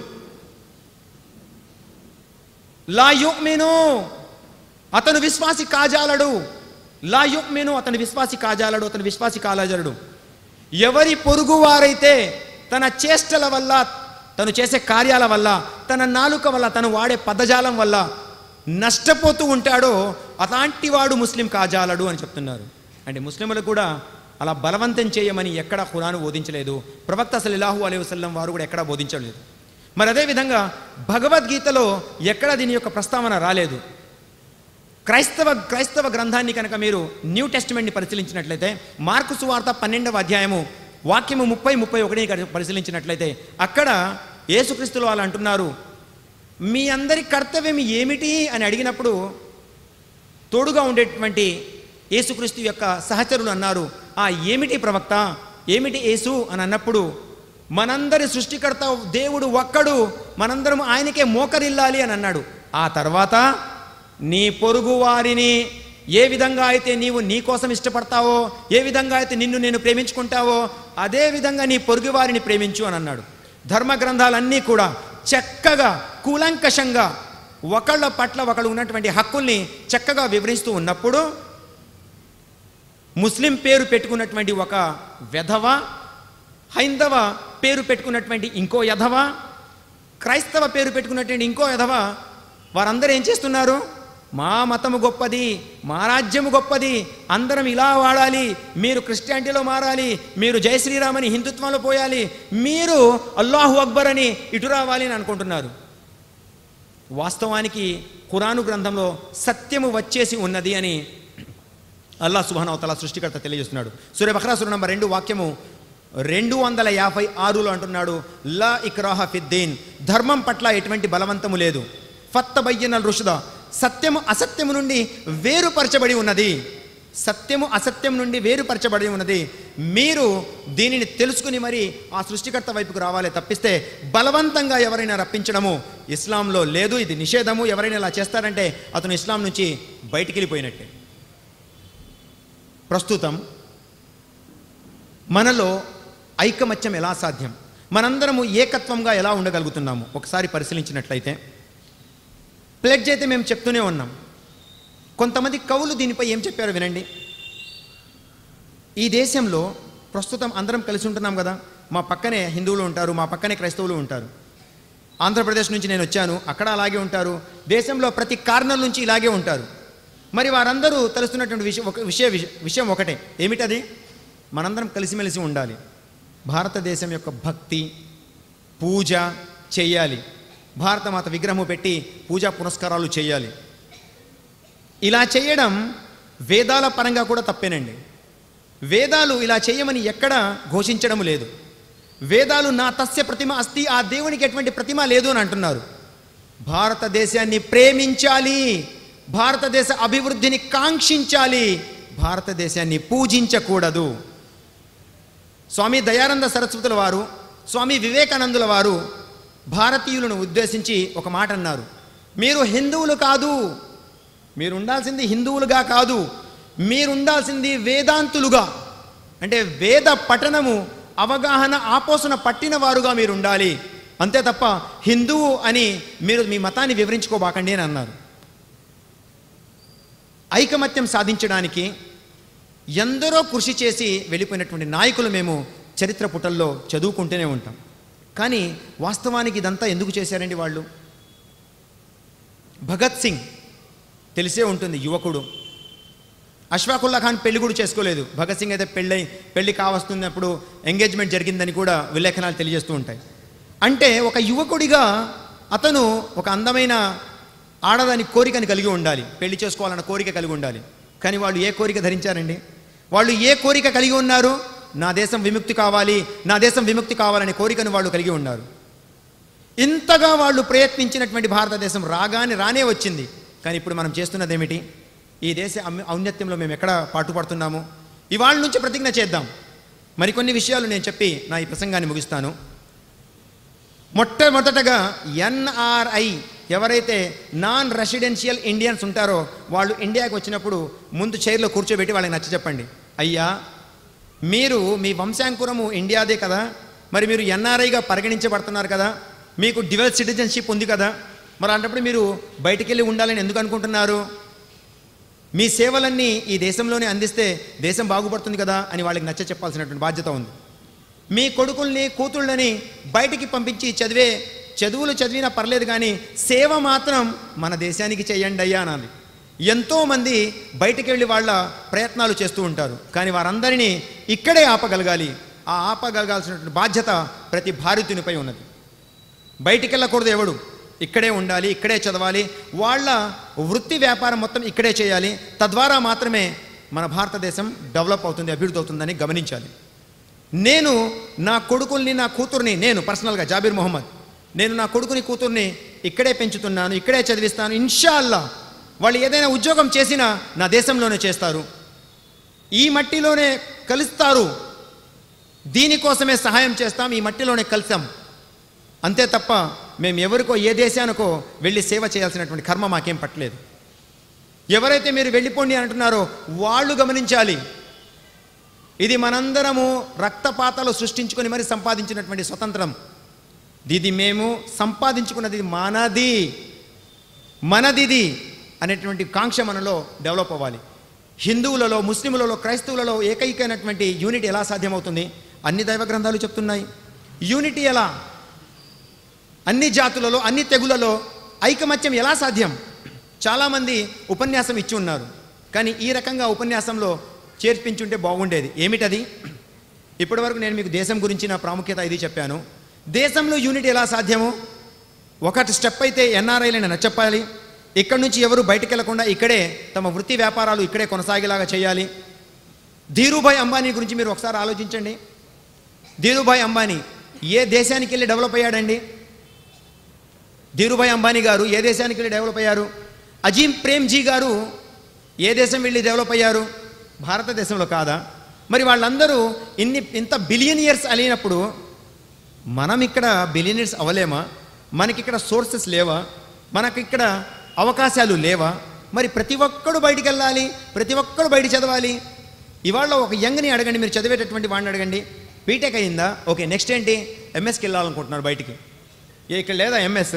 [SPEAKER 2] లా యుక్మిను అతను విశ్వాసి కాజాలడు లా యుక్మిను అతను విశ్వాసి కాజాలడు అతను విశ్వాసి కాలాజలుడు ఎవరి పొరుగు వారైతే తన చేష్టల వల్ల తను చేసే కార్యాల వల్ల తన నాలుక వల్ల తను వాడే పదజాలం వల్ల నష్టపోతూ ఉంటాడో అలాంటి వాడు ముస్లిం కాజాలడు అని చెప్తున్నారు అంటే ముస్లింలకు కూడా అలా బలవంతం చేయమని ఎక్కడా ఖురాను బోధించలేదు ప్రవక్త సల్లాహు అలైహి వసల్లం వారు కూడా ఎక్కడా బోధించలేదు మరి అదేవిధంగా భగవద్గీతలో ఎక్కడ దీని యొక్క ప్రస్తావన రాలేదు క్రైస్తవ క్రైస్తవ గ్రంథాన్ని కనుక మీరు న్యూ టెస్టిమెంట్ని పరిశీలించినట్లయితే మార్కు సువార్త పన్నెండవ అధ్యాయము వాక్యము ముప్పై ముప్పై ఒకటి కనుక పరిశీలించినట్లయితే అక్కడ యేసుక్రీస్తులు వాళ్ళు అంటున్నారు మీ అందరి కర్తవ్యం ఏమిటి అని అడిగినప్పుడు తోడుగా ఉండేటువంటి యేసుక్రీస్తు యొక్క సహచరులు అన్నారు ఆ ఏమిటి ప్రవక్త ఏమిటి యేసు అని అన్నప్పుడు మనందరి సృష్టికర్త దేవుడు ఒక్కడు మనందరం ఆయనకే మోకరిల్లాలి అని అన్నాడు ఆ తర్వాత నీ పొరుగు వారిని ఏ విధంగా అయితే నీవు నీ కోసం ఇష్టపడతావో ఏ విధంగా అయితే నిన్ను నేను ప్రేమించుకుంటావో అదే విధంగా నీ పొరుగు వారిని ప్రేమించు అని అన్నాడు ధర్మ గ్రంథాలన్నీ కూడా చక్కగా కూలంకషంగా ఒకళ్ళ పట్ల ఒకళ్ళు ఉన్నటువంటి హక్కుల్ని చక్కగా వివరిస్తూ ఉన్నప్పుడు ముస్లిం పేరు పెట్టుకున్నటువంటి ఒక వెధవ హైందవ పేరు పెట్టుకున్నటువంటి ఇంకో యధవ క్రైస్తవ పేరు పెట్టుకున్నటువంటి ఇంకో యధవ వారందరూ ఏం చేస్తున్నారు మా మతము గొప్పది మా రాజ్యము గొప్పది అందరం ఇలా వాడాలి మీరు క్రిస్టియానిటీలో మారాలి మీరు జై శ్రీరామ్ అని హిందుత్వంలో పోయాలి మీరు అల్లాహు అక్బర్ అని ఇటు రావాలి అని అనుకుంటున్నారు వాస్తవానికి ఖురాను గ్రంథంలో సత్యము వచ్చేసి ఉన్నది అని అల్లా సుబానవతల సృష్టికర్త తెలియజేస్తున్నాడు సూర్య బహ్రాసురు నంబర్ రెండు వాక్యము రెండు వందల యాభై ఆరులో అంటున్నాడు లా ఇక్రాహ ఫిద్దీన్ ధర్మం పట్ల ఎటువంటి బలవంతము లేదు ఫత్త బయ్యనల్ రుషుద సత్యము అసత్యము నుండి వేరుపరచబడి ఉన్నది సత్యము అసత్యం నుండి వేరుపరచబడి ఉన్నది మీరు దీనిని తెలుసుకుని మరి ఆ సృష్టికర్త వైపుకు రావాలి తప్పిస్తే బలవంతంగా ఎవరైనా రప్పించడము ఇస్లాంలో లేదు ఇది నిషేధము ఎవరైనా ఇలా చేస్తారంటే అతను ఇస్లాం నుంచి బయటికి వెళ్ళిపోయినట్టే ప్రస్తుతం మనలో ఐకమత్యం ఎలా సాధ్యం మనందరము ఏకత్వంగా ఎలా ఉండగలుగుతున్నాము ఒకసారి పరిశీలించినట్లయితే ప్లెడ్జ్ అయితే మేము చెప్తూనే ఉన్నాం కొంతమంది కవులు దీనిపై ఏం చెప్పారో వినండి ఈ దేశంలో ప్రస్తుతం అందరం కలిసి ఉంటున్నాం కదా మా పక్కనే హిందువులు ఉంటారు మా పక్కనే క్రైస్తవులు ఉంటారు ఆంధ్రప్రదేశ్ నుంచి నేను వచ్చాను అక్కడ అలాగే ఉంటారు దేశంలో ప్రతి కార్నర్ నుంచి ఇలాగే ఉంటారు మరి వారందరూ తెలుస్తున్నటువంటి విషయం ఒక విషయ విషయం ఒకటే ఏమిటది మనందరం కలిసిమెలిసి ఉండాలి భారతదేశం యొక్క భక్తి పూజ చేయాలి భారతమాత విగ్రహము పెట్టి పూజా పునస్కారాలు చేయాలి ఇలా చేయడం వేదాల పరంగా కూడా తప్పేనండి వేదాలు ఇలా చేయమని ఎక్కడ ఘోషించడం లేదు వేదాలు నా తస్య ప్రతిమ అస్తి ఆ దేవునికి ఎటువంటి ప్రతిమ లేదు అని అంటున్నారు భారతదేశాన్ని ప్రేమించాలి భారతదేశ అభివృద్ధిని కాంక్షించాలి భారతదేశాన్ని పూజించకూడదు స్వామి దయానంద సరస్వతుల వారు స్వామి వివేకానందుల వారు భారతీయులను ఉద్దేశించి ఒక మాట అన్నారు మీరు హిందువులు కాదు మీరు ఉండాల్సింది హిందువులుగా కాదు మీరు ఉండాల్సింది వేదాంతులుగా అంటే వేద పఠనము అవగాహన ఆపోసన పట్టిన వారుగా మీరు ఉండాలి అంతే తప్ప హిందువు అని మీరు మీ మతాన్ని వివరించుకోబాకండి అని అన్నారు ఐకమత్యం సాధించడానికి ఎందరో కృషి చేసి వెళ్ళిపోయినటువంటి నాయకులు మేము చరిత్ర పుటల్లో చదువుకుంటూనే ఉంటాం కానీ వాస్తవానికి ఇదంతా ఎందుకు చేశారండి వాళ్ళు భగత్ సింగ్ తెలిసే ఉంటుంది యువకుడు అష్ఫాకుల్లా ఖాన్ పెళ్లి కూడా చేసుకోలేదు భగత్ సింగ్ అయితే పెళ్ళై పెళ్లి కావస్తున్నప్పుడు ఎంగేజ్మెంట్ జరిగిందని కూడా విలేఖనాలు తెలియజేస్తూ ఉంటాయి అంటే ఒక యువకుడిగా అతను ఒక అందమైన ఆడదాని కోరికని కలిగి ఉండాలి పెళ్లి చేసుకోవాలన్న కోరిక కలిగి ఉండాలి కానీ వాళ్ళు ఏ కోరిక ధరించారండి వాళ్ళు ఏ కోరిక కలిగి ఉన్నారు నా దేశం విముక్తి కావాలి నా దేశం విముక్తి కావాలనే కోరికను వాళ్ళు కలిగి ఉన్నారు ఇంతగా వాళ్ళు ప్రయత్నించినటువంటి భారతదేశం రాగానే రానే వచ్చింది కానీ ఇప్పుడు మనం చేస్తున్నది ఏమిటి ఈ దేశ ఔన్న- ఔన్నత్యంలో మేము ఎక్కడ పాటుపడుతున్నాము ఇవాళ నుంచి ప్రతిజ్ఞ చేద్దాం మరికొన్ని విషయాలు నేను చెప్పి నా ఈ ప్రసంగాన్ని ముగిస్తాను మొట్టమొదటగా ఎన్ఆర్ఐ ఎవరైతే నాన్ రెసిడెన్షియల్ ఇండియన్స్ ఉంటారో వాళ్ళు ఇండియాకి వచ్చినప్పుడు ముందు చైర్లో కూర్చోబెట్టి వాళ్ళకి నచ్చ చెప్పండి అయ్యా మీరు మీ వంశాంకురము ఇండియాదే కదా మరి మీరు ఎన్ఆర్ఐగా పరిగణించబడుతున్నారు కదా మీకు డివెల్ సిటిజన్షిప్ ఉంది కదా మరి అలాంటప్పుడు మీరు బయటికి వెళ్ళి ఉండాలని ఎందుకు అనుకుంటున్నారు మీ సేవలన్నీ ఈ దేశంలోనే అందిస్తే దేశం బాగుపడుతుంది కదా అని వాళ్ళకి నచ్చ చెప్పాల్సినటువంటి బాధ్యత ఉంది మీ కొడుకుల్ని కూతుళ్ళని బయటికి పంపించి చదివే చదువులు చదివినా పర్లేదు కానీ సేవ మాత్రం మన దేశానికి చేయండి అయ్యా అనాలి ఎంతోమంది బయటికి వెళ్ళి వాళ్ళ ప్రయత్నాలు చేస్తూ ఉంటారు కానీ వారందరినీ ఇక్కడే ఆపగలగాలి ఆ ఆపగలగాల్సినటువంటి బాధ్యత ప్రతి భారతీయునిపై ఉన్నది బయటికి వెళ్ళకూడదు ఎవడు ఇక్కడే ఉండాలి ఇక్కడే చదవాలి వాళ్ళ వృత్తి వ్యాపారం మొత్తం ఇక్కడే చేయాలి తద్వారా మాత్రమే మన భారతదేశం డెవలప్ అవుతుంది అభివృద్ధి అవుతుందని గమనించాలి నేను నా కొడుకుల్ని నా కూతుర్ని నేను పర్సనల్గా జాబీర్ మొహమ్మద్ నేను నా కొడుకుని కూతుర్ని ఇక్కడే పెంచుతున్నాను ఇక్కడే చదివిస్తాను ఇన్షాల్లా వాళ్ళు ఏదైనా ఉద్యోగం చేసినా నా దేశంలోనే చేస్తారు ఈ మట్టిలోనే కలుస్తారు దీనికోసమే సహాయం చేస్తాం ఈ మట్టిలోనే కలిసాం అంతే తప్ప మేము ఎవరికో ఏ దేశానికో వెళ్ళి సేవ చేయాల్సినటువంటి కర్మ మాకేం పట్టలేదు ఎవరైతే మీరు వెళ్ళిపోండి అంటున్నారో వాళ్ళు గమనించాలి ఇది మనందరము రక్తపాతాలు సృష్టించుకొని మరి సంపాదించినటువంటి స్వతంత్రం ఇది మేము సంపాదించుకున్నది మనది మనదిది అనేటువంటి కాంక్ష మనలో డెవలప్ అవ్వాలి హిందువులలో ముస్లింలలో క్రైస్తవులలో ఏకైకైనటువంటి యూనిటీ ఎలా సాధ్యమవుతుంది అన్ని దైవ గ్రంథాలు చెప్తున్నాయి యూనిటీ ఎలా అన్ని జాతులలో అన్ని తెగులలో ఐకమత్యం ఎలా సాధ్యం చాలామంది ఉపన్యాసం ఇచ్చి ఉన్నారు కానీ ఈ రకంగా ఉపన్యాసంలో చేర్పించుంటే బాగుండేది ఏమిటది ఇప్పటివరకు నేను మీకు దేశం గురించి నా ప్రాముఖ్యత ఇది చెప్పాను దేశంలో యూనిటీ ఎలా సాధ్యము ఒకటి స్టెప్ అయితే ఎన్ఆర్ఐలను నచ్చప్పాలి ఇక్కడి నుంచి ఎవరు బయటికి వెళ్లకుండా ఇక్కడే తమ వృత్తి వ్యాపారాలు ఇక్కడే కొనసాగేలాగా చేయాలి ధీరుభాయ్ అంబానీ గురించి మీరు ఒకసారి ఆలోచించండి ధీరుభాయ్ అంబానీ ఏ దేశానికి వెళ్ళి డెవలప్ అయ్యాడండి ధీరుభాయ్ అంబానీ గారు ఏ దేశానికి వెళ్ళి డెవలప్ అయ్యారు అజీం ప్రేమ్జీ గారు ఏ దేశం వెళ్ళి డెవలప్ అయ్యారు భారతదేశంలో కాదా మరి వాళ్ళందరూ ఇన్ని ఇంత బిలియనియర్స్ అయినప్పుడు మనం ఇక్కడ బిలియనియర్స్ అవ్వలేమా మనకిక్కడ సోర్సెస్ లేవా మనకిక్కడ అవకాశాలు లేవా మరి ప్రతి ఒక్కడు బయటికి వెళ్ళాలి ప్రతి ఒక్కడు బయట చదవాలి ఇవాళ ఒక యంగ్ని అడగండి మీరు చదివేటటువంటి వాడిని అడగండి బీటెక్ అయిందా ఓకే నెక్స్ట్ ఏంటి ఎంఎస్కి వెళ్ళాలనుకుంటున్నారు బయటికి ఏ ఇక్కడ లేదా ఎంఎస్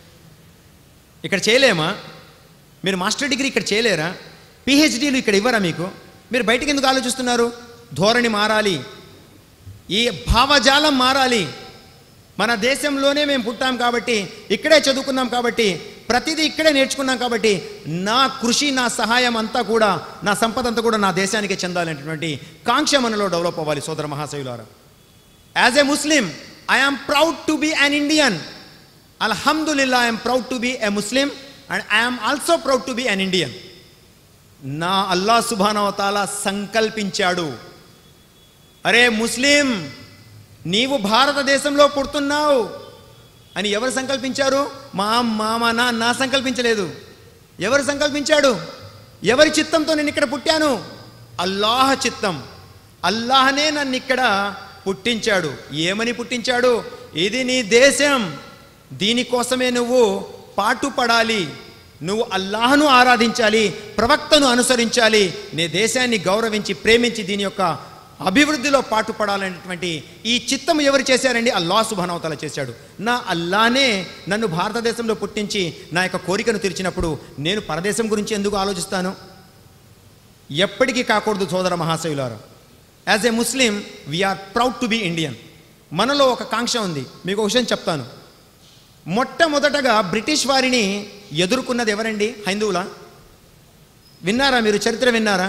[SPEAKER 2] ఇక్కడ చేయలేమా మీరు మాస్టర్ డిగ్రీ ఇక్కడ చేయలేరా పిహెచ్డీలు ఇక్కడ ఇవ్వరా మీకు మీరు బయటికి ఎందుకు ఆలోచిస్తున్నారు ధోరణి మారాలి ఈ భావజాలం మారాలి మన దేశంలోనే మేము పుట్టాం కాబట్టి ఇక్కడే చదువుకున్నాం కాబట్టి ప్రతిదీ ఇక్కడే నేర్చుకున్నాం కాబట్టి నా కృషి నా సహాయం అంతా కూడా నా సంపద అంతా కూడా నా దేశానికే చెందాలనేటువంటి కాంక్ష మనలో డెవలప్ అవ్వాలి సోదర మహాశయులారా as a Muslim I'm proud to be an Indian అల్హమ్దుల్లా I'm proud to be a Muslim and I'm also proud to be an Indian నా అల్లా సుభానవతాల సంకల్పించాడు అరే ముస్లిం నీవు భారతదేశంలో పుడుతున్నావు అని ఎవరు సంకల్పించారు మా మామ నా నా సంకల్పించలేదు ఎవరు సంకల్పించాడు ఎవరి చిత్తంతో నేను ఇక్కడ పుట్టాను అల్లాహ్ చిత్తం అల్లాహనే నన్ను ఇక్కడ పుట్టించాడు ఏమని పుట్టించాడు ఇది నీ దేశం దీనికోసమే నువ్వు పాటుపడాలి నువ్వు అల్లాహను ఆరాధించాలి ప్రవక్తను అనుసరించాలి నీ దేశాన్ని గౌరవించి ప్రేమించి దీని యొక్క అభివృద్ధిలో పాటుపడాలనేటువంటి ఈ చిత్తం ఎవరు చేశారండి అల్లా సుభానవతల చేశాడు నా అల్లానే నన్ను భారతదేశంలో పుట్టించి నా యొక్క కోరికను తీర్చినప్పుడు నేను పరదేశం గురించి ఎందుకు ఆలోచిస్తాను ఎప్పటికీ కాకూడదు సోదర మహాశయులారా as a Muslim we're proud to be Indian మనలో ఒక కాంక్ష ఉంది మీకు ఒక విషయం చెప్తాను మొట్టమొదటగా బ్రిటిష్ వారిని ఎదుర్కొన్నది ఎవరండి హైందువులా విన్నారా మీరు చరిత్ర విన్నారా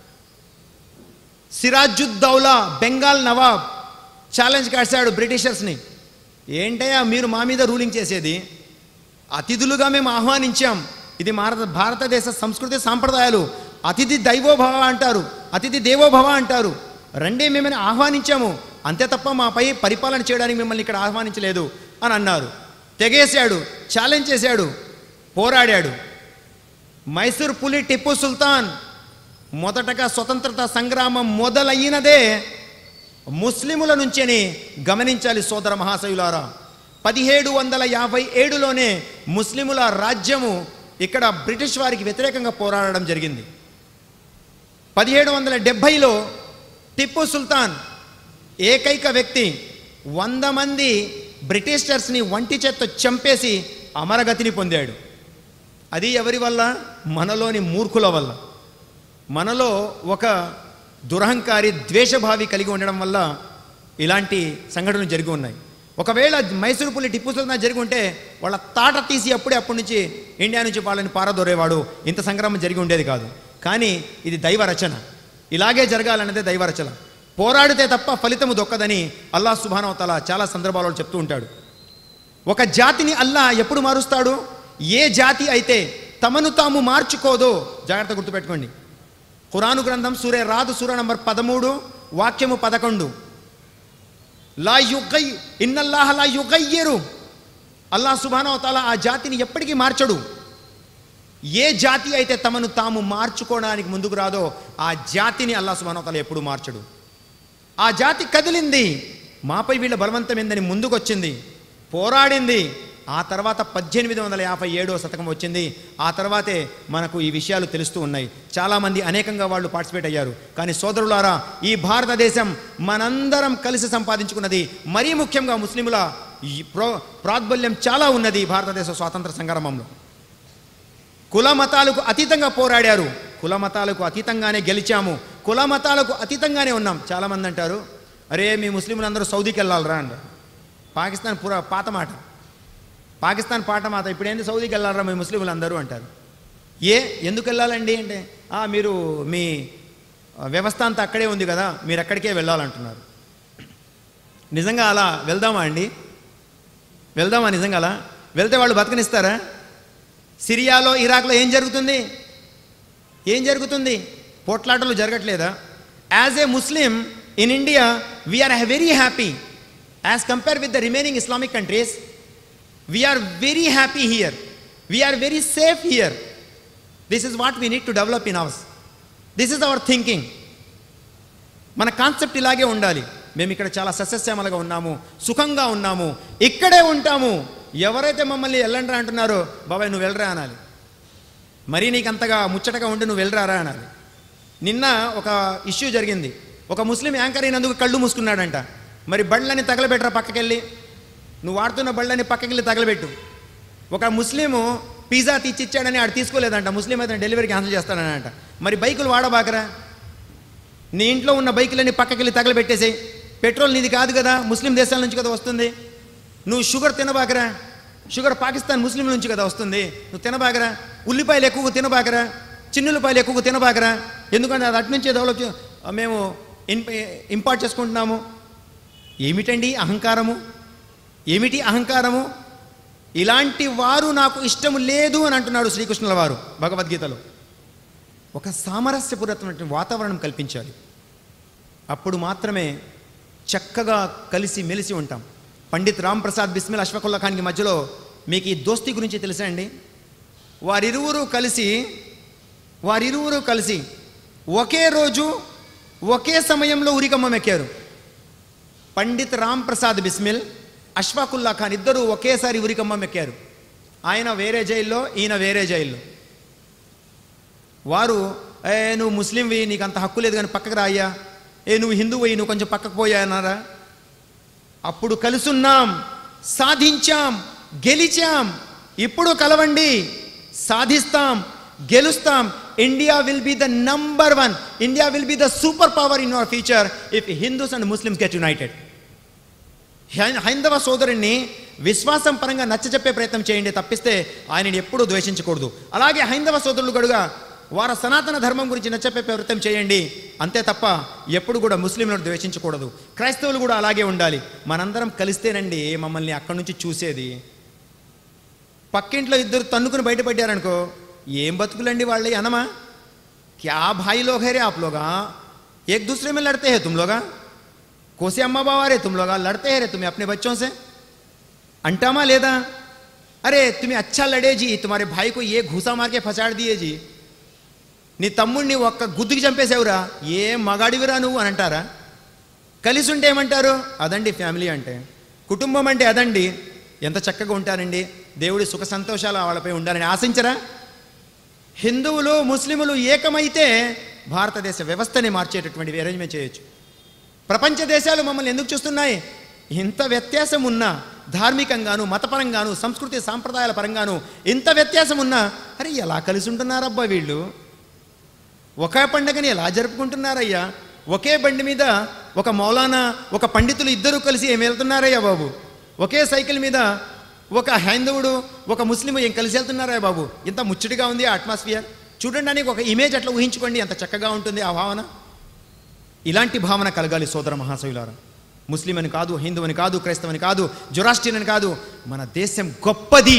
[SPEAKER 2] సిరాజుద్దౌలా బెంగాల్ నవాబ్ ఛాలెంజ్ కాశాడు బ్రిటిషర్స్ని ఏంటయ్యా మీరు మా మీద రూలింగ్ చేసేది అతిథులుగా మేము ఆహ్వానించాం ఇది భారత భారతదేశ సంస్కృతి సాంప్రదాయాలు అతిథి దైవోభవ అంటారు అతిథి దేవోభవ అంటారు రండి మిమ్మల్ని ఆహ్వానించాము అంతే తప్ప మాపై పరిపాలన చేయడానికి మిమ్మల్ని ఇక్కడ ఆహ్వానించలేదు అని అన్నారు తెగేశాడు ఛాలెంజ్ చేశాడు పోరాడాడు మైసూర్ పులి టిప్పు సుల్తాన్ మొదటగా స్వతంత్రత సంగ్రామం మొదలయ్యినదే ముస్లిముల నుంచని గమనించాలి సోదర మహాశయులారా పదిహేడు వందల యాభై ఏడులోనే ముస్లిముల రాజ్యము ఇక్కడ బ్రిటిష్ వారికి వ్యతిరేకంగా పోరాడడం జరిగింది పదిహేడు వందల డెబ్భైలో టిప్పు సుల్తాన్ ఏకైక వ్యక్తి వంద మంది బ్రిటిషర్స్ని వంటి చేత్తో చంపేసి అమరగతిని పొందాడు అది ఎవరి వల్ల మనలోని మూర్ఖుల వల్ల మనలో ఒక దురహంకారి ద్వేషభావి కలిగి ఉండడం వల్ల ఇలాంటి సంఘటనలు జరిగి ఉన్నాయి ఒకవేళ మైసూరు పులి టిప్పు సుల్తాన్ జరిగి ఉంటే వాళ్ళ తాట తీసి అప్పుడే అప్పటి నుంచి ఇండియా నుంచి వాళ్ళని పారదోరేవాడు ఇంత సంగ్రామం జరిగి ఉండేది కాదు కానీ ఇది దైవ రచన ఇలాగే జరగాలన్నదే దైవ రచన పోరాడితే తప్ప ఫలితము దొక్కదని అల్లా సుభానవతల చాలా సందర్భాలలో చెప్తూ ఉంటాడు ఒక జాతిని అల్లా ఎప్పుడు మారుస్తాడు ఏ జాతి అయితే తమను తాము మార్చుకోదో జాగ్రత్త గుర్తుపెట్టుకోండి ఖురాను గ్రంథం సూర్య రాదు సూర్య నంబర్ పదమూడు వాక్యము పదకొండు లా యుగై ఇన్నల్లాహ లా యుగయ్యరు అల్లా సుభానవతాల ఆ జాతిని ఎప్పటికీ మార్చడు ఏ జాతి అయితే తమను తాము మార్చుకోవడానికి ముందుకు రాదో ఆ జాతిని అల్లా సుభానవతాల ఎప్పుడు మార్చడు ఆ జాతి కదిలింది మాపై వీళ్ళ బలవంతం ఏందని ముందుకొచ్చింది పోరాడింది ఆ తర్వాత పద్దెనిమిది వందల యాభై ఏడో శతకం వచ్చింది ఆ తర్వాతే మనకు ఈ విషయాలు తెలుస్తూ ఉన్నాయి చాలామంది అనేకంగా వాళ్ళు పార్టిసిపేట్ అయ్యారు కానీ సోదరులారా ఈ భారతదేశం మనందరం కలిసి సంపాదించుకున్నది మరీ ముఖ్యంగా ముస్లిముల ఈ ప్రో ప్రాద్బల్యం చాలా ఉన్నది ఈ భారతదేశ స్వాతంత్ర సంగ్రామంలో కుల మతాలకు అతీతంగా పోరాడారు కుల మతాలకు అతీతంగానే గెలిచాము కుల మతాలకు అతీతంగానే ఉన్నాం చాలామంది అంటారు అరే మీ ముస్లింలందరూ సౌదీకి వెళ్ళాలరా అంటారు పాకిస్తాన్ పురా పాత మాట పాకిస్తాన్ పాట మాట ఇప్పుడేంది సౌదీకి వెళ్ళాలరా మీ ముస్లింలు అందరూ అంటారు ఏ ఎందుకు వెళ్ళాలండి అంటే "ఆ, మీరు మీ ఆ, వ్యవస్థ అంతా అక్కడే ఉంది కదా మీరు అక్కడికే వెళ్ళాలంటున్నారు నిజంగా అలా వెళ్దామా అండి వెళ్దామా నిజంగా అలా వెళ్తే వాళ్ళు బతకనిస్తారా సిరియాలో ఇరాక్లో ఏం జరుగుతుంది ఏం జరుగుతుంది పోట్లాటలు జరగట్లేదా as a Muslim in India we are very happy as compare with the remaining Islamic countries we are very happy here we are very safe here this is what we need to develop in ours this is our thinking మన concept ఇలాగే ఉండాలి మేము ఇక్కడ చాలా సస్యశ్యామలుగా ఉన్నాము సుఖంగా ఉన్నాము ఇక్కడే ఉంటాము ఎవరైతే మమ్మల్ని వెళ్ళండ్రా అంటున్నారో బాబాయ్ నువ్వు వెళ్ళరా అనాలి మరీ నీకు అంతగా ముచ్చటగా ఉండి నువ్వు వెళ్ళరారా అనాలి నిన్న ఒక ఇష్యూ జరిగింది ఒక ముస్లిం యాంకర్ అయినందుకు కళ్ళు మూసుకున్నాడంట మరి బళ్ళని తగలబెట్టరా పక్కకెళ్ళి నువ్వు వాడుతున్న బళ్ళని పక్కకెళ్ళి తగలబెట్టు ఒక ముస్లిము పిజ్జా తెచ్చిచ్చాడని ఆడు తీసుకోలేదంట ముస్లిం అయితే డెలివరీ క్యాన్సిల్ చేస్తాడని అంట మరి బైకులు వాడబాకరా నీ ఇంట్లో ఉన్న బైకులన్నీ పక్కకెళ్ళి తగలబెట్టేసేయి పెట్రోల్ నీది కాదు కదా ముస్లిం దేశాల నుంచి కదా వస్తుంది నువ్వు షుగర్ తినబాకరా షుగర్ పాకిస్తాన్ ముస్లింల నుంచి కదా వస్తుంది నువ్వు తినబాకరా ఉల్లిపాయలు ఎక్కువగా తినబాకరా చిన్నులపాయలు ఎక్కువగా తినబాకరా ఎందుకంటే అది అటు నుంచే డెవలప్ చే- మేము ఇన్ ఇంపార్ట్ చేసుకుంటున్నాము ఏమిటండి అహంకారము ఏమిటి అహంకారము ఇలాంటి వారు నాకు ఇష్టం లేదు అని అంటున్నాడు శ్రీకృష్ణుల వారు భగవద్గీతలో ఒక సామరస్యపూరితమైన వాతావరణం కల్పించాలి అప్పుడు మాత్రమే చక్కగా కలిసి మెలిసి ఉంటాం పండిత్ రామ్ ప్రసాద్ బిస్మిల్ అష్ఫకుల్లా ఖాన్కి మధ్యలో మీకు ఈ దోస్తీ గురించి తెలుసా అండి వారిరువురు కలిసి వారిరువురు కలిసి ఒకే రోజు ఒకే సమయంలో ఉరికమ్మం ఎక్కారు పండిత్ రామ్ ప్రసాద్ బిస్మిల్ అష్ఫాకుల్లా ఖాన్ ఇద్దరు ఒకేసారి ఉరికమ్మం ఎక్కారు ఆయన వేరే జైల్లో ఈయన వేరే జైల్లో వారు ఏ నువ్వు ముస్లింవి నీకు అంత హక్కు లేదు కానీ పక్కకు రా అయ్యా ఏ నువ్వు హిందువు నువ్వు కొంచెం పక్కకు పోయా అన్నారా అప్పుడు కలుసున్నాం సాధించాం గెలిచాం ఇప్పుడు కలవండి సాధిస్తాం గెలుస్తాం India will be the number one India will be the super power in our future if Hindus and Muslims get united హై- హైందవ సోదరుణ్ణి విశ్వాసం పరంగా నచ్చజెప్పే ప్రయత్నం చేయండి తప్పిస్తే ఆయనని ఎప్పుడూ ద్వేషించకూడదు అలాగే హైందవ సోదరులు గడుగా వారి సనాతన ధర్మం గురించి నచ్చజెప్పే ప్రయత్నం చేయండి అంతే తప్ప ఎప్పుడు కూడా ముస్లింలను ద్వేషించకూడదు క్రైస్తవులు కూడా అలాగే ఉండాలి మనందరం కలిస్తేనండి మమ్మల్ని అక్కడి నుంచి చూసేది పక్కింట్లో ఇద్దరు తన్నుకుని బయటపడ్డారనుకో ఏం బతుకులండి వాళ్ళే అనమా क्या भाई लोग है रे आप लोग हाँ एक दूसरे में लड़ते हैं तुम लोग हाँ कोसे अम्मा बाबा रे तुम लोग हाँ? लड़ते हैं रे तुम्हें अपने बच्चों से अंटामा लेदा अरे तुम्हें अच्छा लड़े जी तुम्हारे भाई को ये घूसा मार के फसाड़ दिए जी నీ తమ్ముడిని ఒక్క గుద్దుకి చంపేశావురా ఏ మగాడివిరా నువ్వు అని అంటారా కలిసి ఉంటే ఏమంటారు అదండి ఫ్యామిలీ అంటే కుటుంబం అంటే అదండి ఎంత చక్కగా ఉంటారండి దేవుడి సుఖ సంతోషాలు వాళ్ళపై ఉండాలని ఆశించరా హిందువులు ముస్లిములు ఏకమైతే భారతదేశ వ్యవస్థని మార్చేటటువంటి అరేంజ్మెంట్ చేయొచ్చు ప్రపంచ దేశాలు మమ్మల్ని ఎందుకు చూస్తున్నాయి ఇంత వ్యత్యాసం ఉన్నా ధార్మికంగాను మతపరంగాను సంస్కృతి సాంప్రదాయాల పరంగాను ఇంత వ్యత్యాసం ఉన్నా అరే ఎలా కలిసి ఉంటున్నారబ్బా వీళ్ళు ఒకే పండగని ఎలా జరుపుకుంటున్నారయ్యా ఒకే బండి మీద ఒక మౌలానా ఒక పండితులు ఇద్దరు కలిసి ఏమి వెళ్తున్నారయ్యా బాబు ఒకే సైకిల్ మీద ఒక హైందవుడు ఒక ముస్లిం ఏం కలిసి వెళ్తున్నారా బాబు ఇంత ముచ్చటిగా ఉంది ఆ అట్మాస్ఫియర్ చూడడానికి ఒక ఇమేజ్ అట్లా ఊహించుకోండి ఎంత చక్కగా ఉంటుంది ఆ భావన ఇలాంటి భావన కలగాలి సోదర మహాశయులారా ముస్లిం అని కాదు హిందూ అని కాదు క్రైస్తవని కాదు జొరాస్టియన్ అని కాదు మన దేశం గొప్పది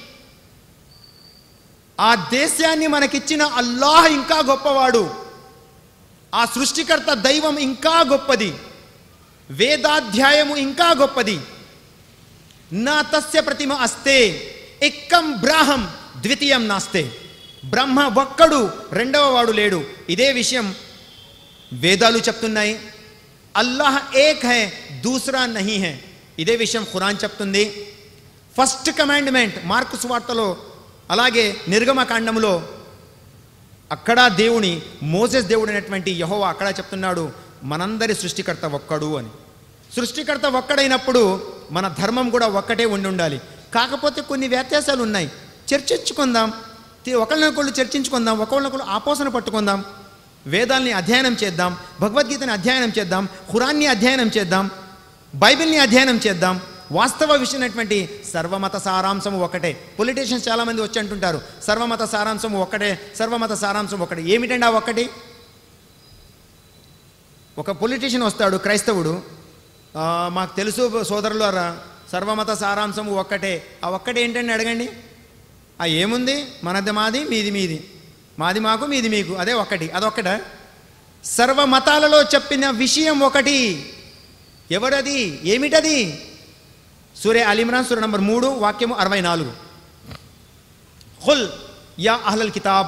[SPEAKER 2] ఆ దేశాన్ని మనకిచ్చిన అల్లాహ్ ఇంకా గొప్పవాడు ఆ సృష్టికర్త దైవం ఇంకా గొప్పది వేదాధ్యాయము ఇంకా గొప్పది నా తస్య ప్రతిమ అస్తే ఎక్కం బ్రాహం ద్వితీయం నాస్తే బ్రహ్మ ఒక్కడు రెండవ వాడు లేడు ఇదే విషయం వేదాలు చెప్తున్నాయి అల్లాహ్ ఏక్ హై దూసరా నహీ హై ఇదే విషయం ఖురాన్ చెప్తుంది ఫస్ట్ కమాండ్మెంట్ మార్కు సువార్తలో అలాగే నిర్గమకాండములో అక్కడ దేవుని మోసెస్ దేవుడు అనేటువంటి యహోవా అక్కడ చెప్తున్నాడు మనందరి సృష్టికర్త ఒక్కడు అని సృష్టికర్త ఒక్కడైనప్పుడు మన ధర్మం కూడా ఒక్కటే ఉండి ఉండాలి కాకపోతే కొన్ని వ్యత్యాసాలు ఉన్నాయి చర్చించుకుందాం తి- ఒకళ్ళనొకళ్ళు చర్చించుకుందాం ఒకళ్ళనొకళ్ళు ఆపోసన పట్టుకుందాం వేదాల్ని అధ్యయనం చేద్దాం భగవద్గీతని అధ్యయనం చేద్దాం ఖురాన్ని అధ్యయనం చేద్దాం బైబిల్ని అధ్యయనం చేద్దాం వాస్తవ విషయమైనటువంటి సర్వమత సారాంశము ఒకటే పొలిటీషియన్స్ చాలామంది వచ్చి అంటుంటారు సర్వమత సారాంశం ఒకటే సర్వమత సారాంశం ఒకటే ఏమిటండి ఆ ఒక్కటి ఒక పొలిటీషియన్ వస్తాడు క్రైస్తవుడు "ఆ, మాకు తెలుసు సోదరులారా సర్వమత సారాంశం ఒక్కటే ఆ ఒక్కటే ఏంటండి అడగండి ఆ ఏముంది మనది మాది మీది మీది మాది మాకు మీది మీకు అదే ఒక్కటి అదొక్కట సర్వ మతాలలో చెప్పిన విషయం ఒకటి ఎవరది ఏమిటది సూర్య అలీమ్రాన్ సూర్య నంబర్ మూడు వాక్యము అరవై నాలుగు హుల్ యా అహ్లల్ కితాబ్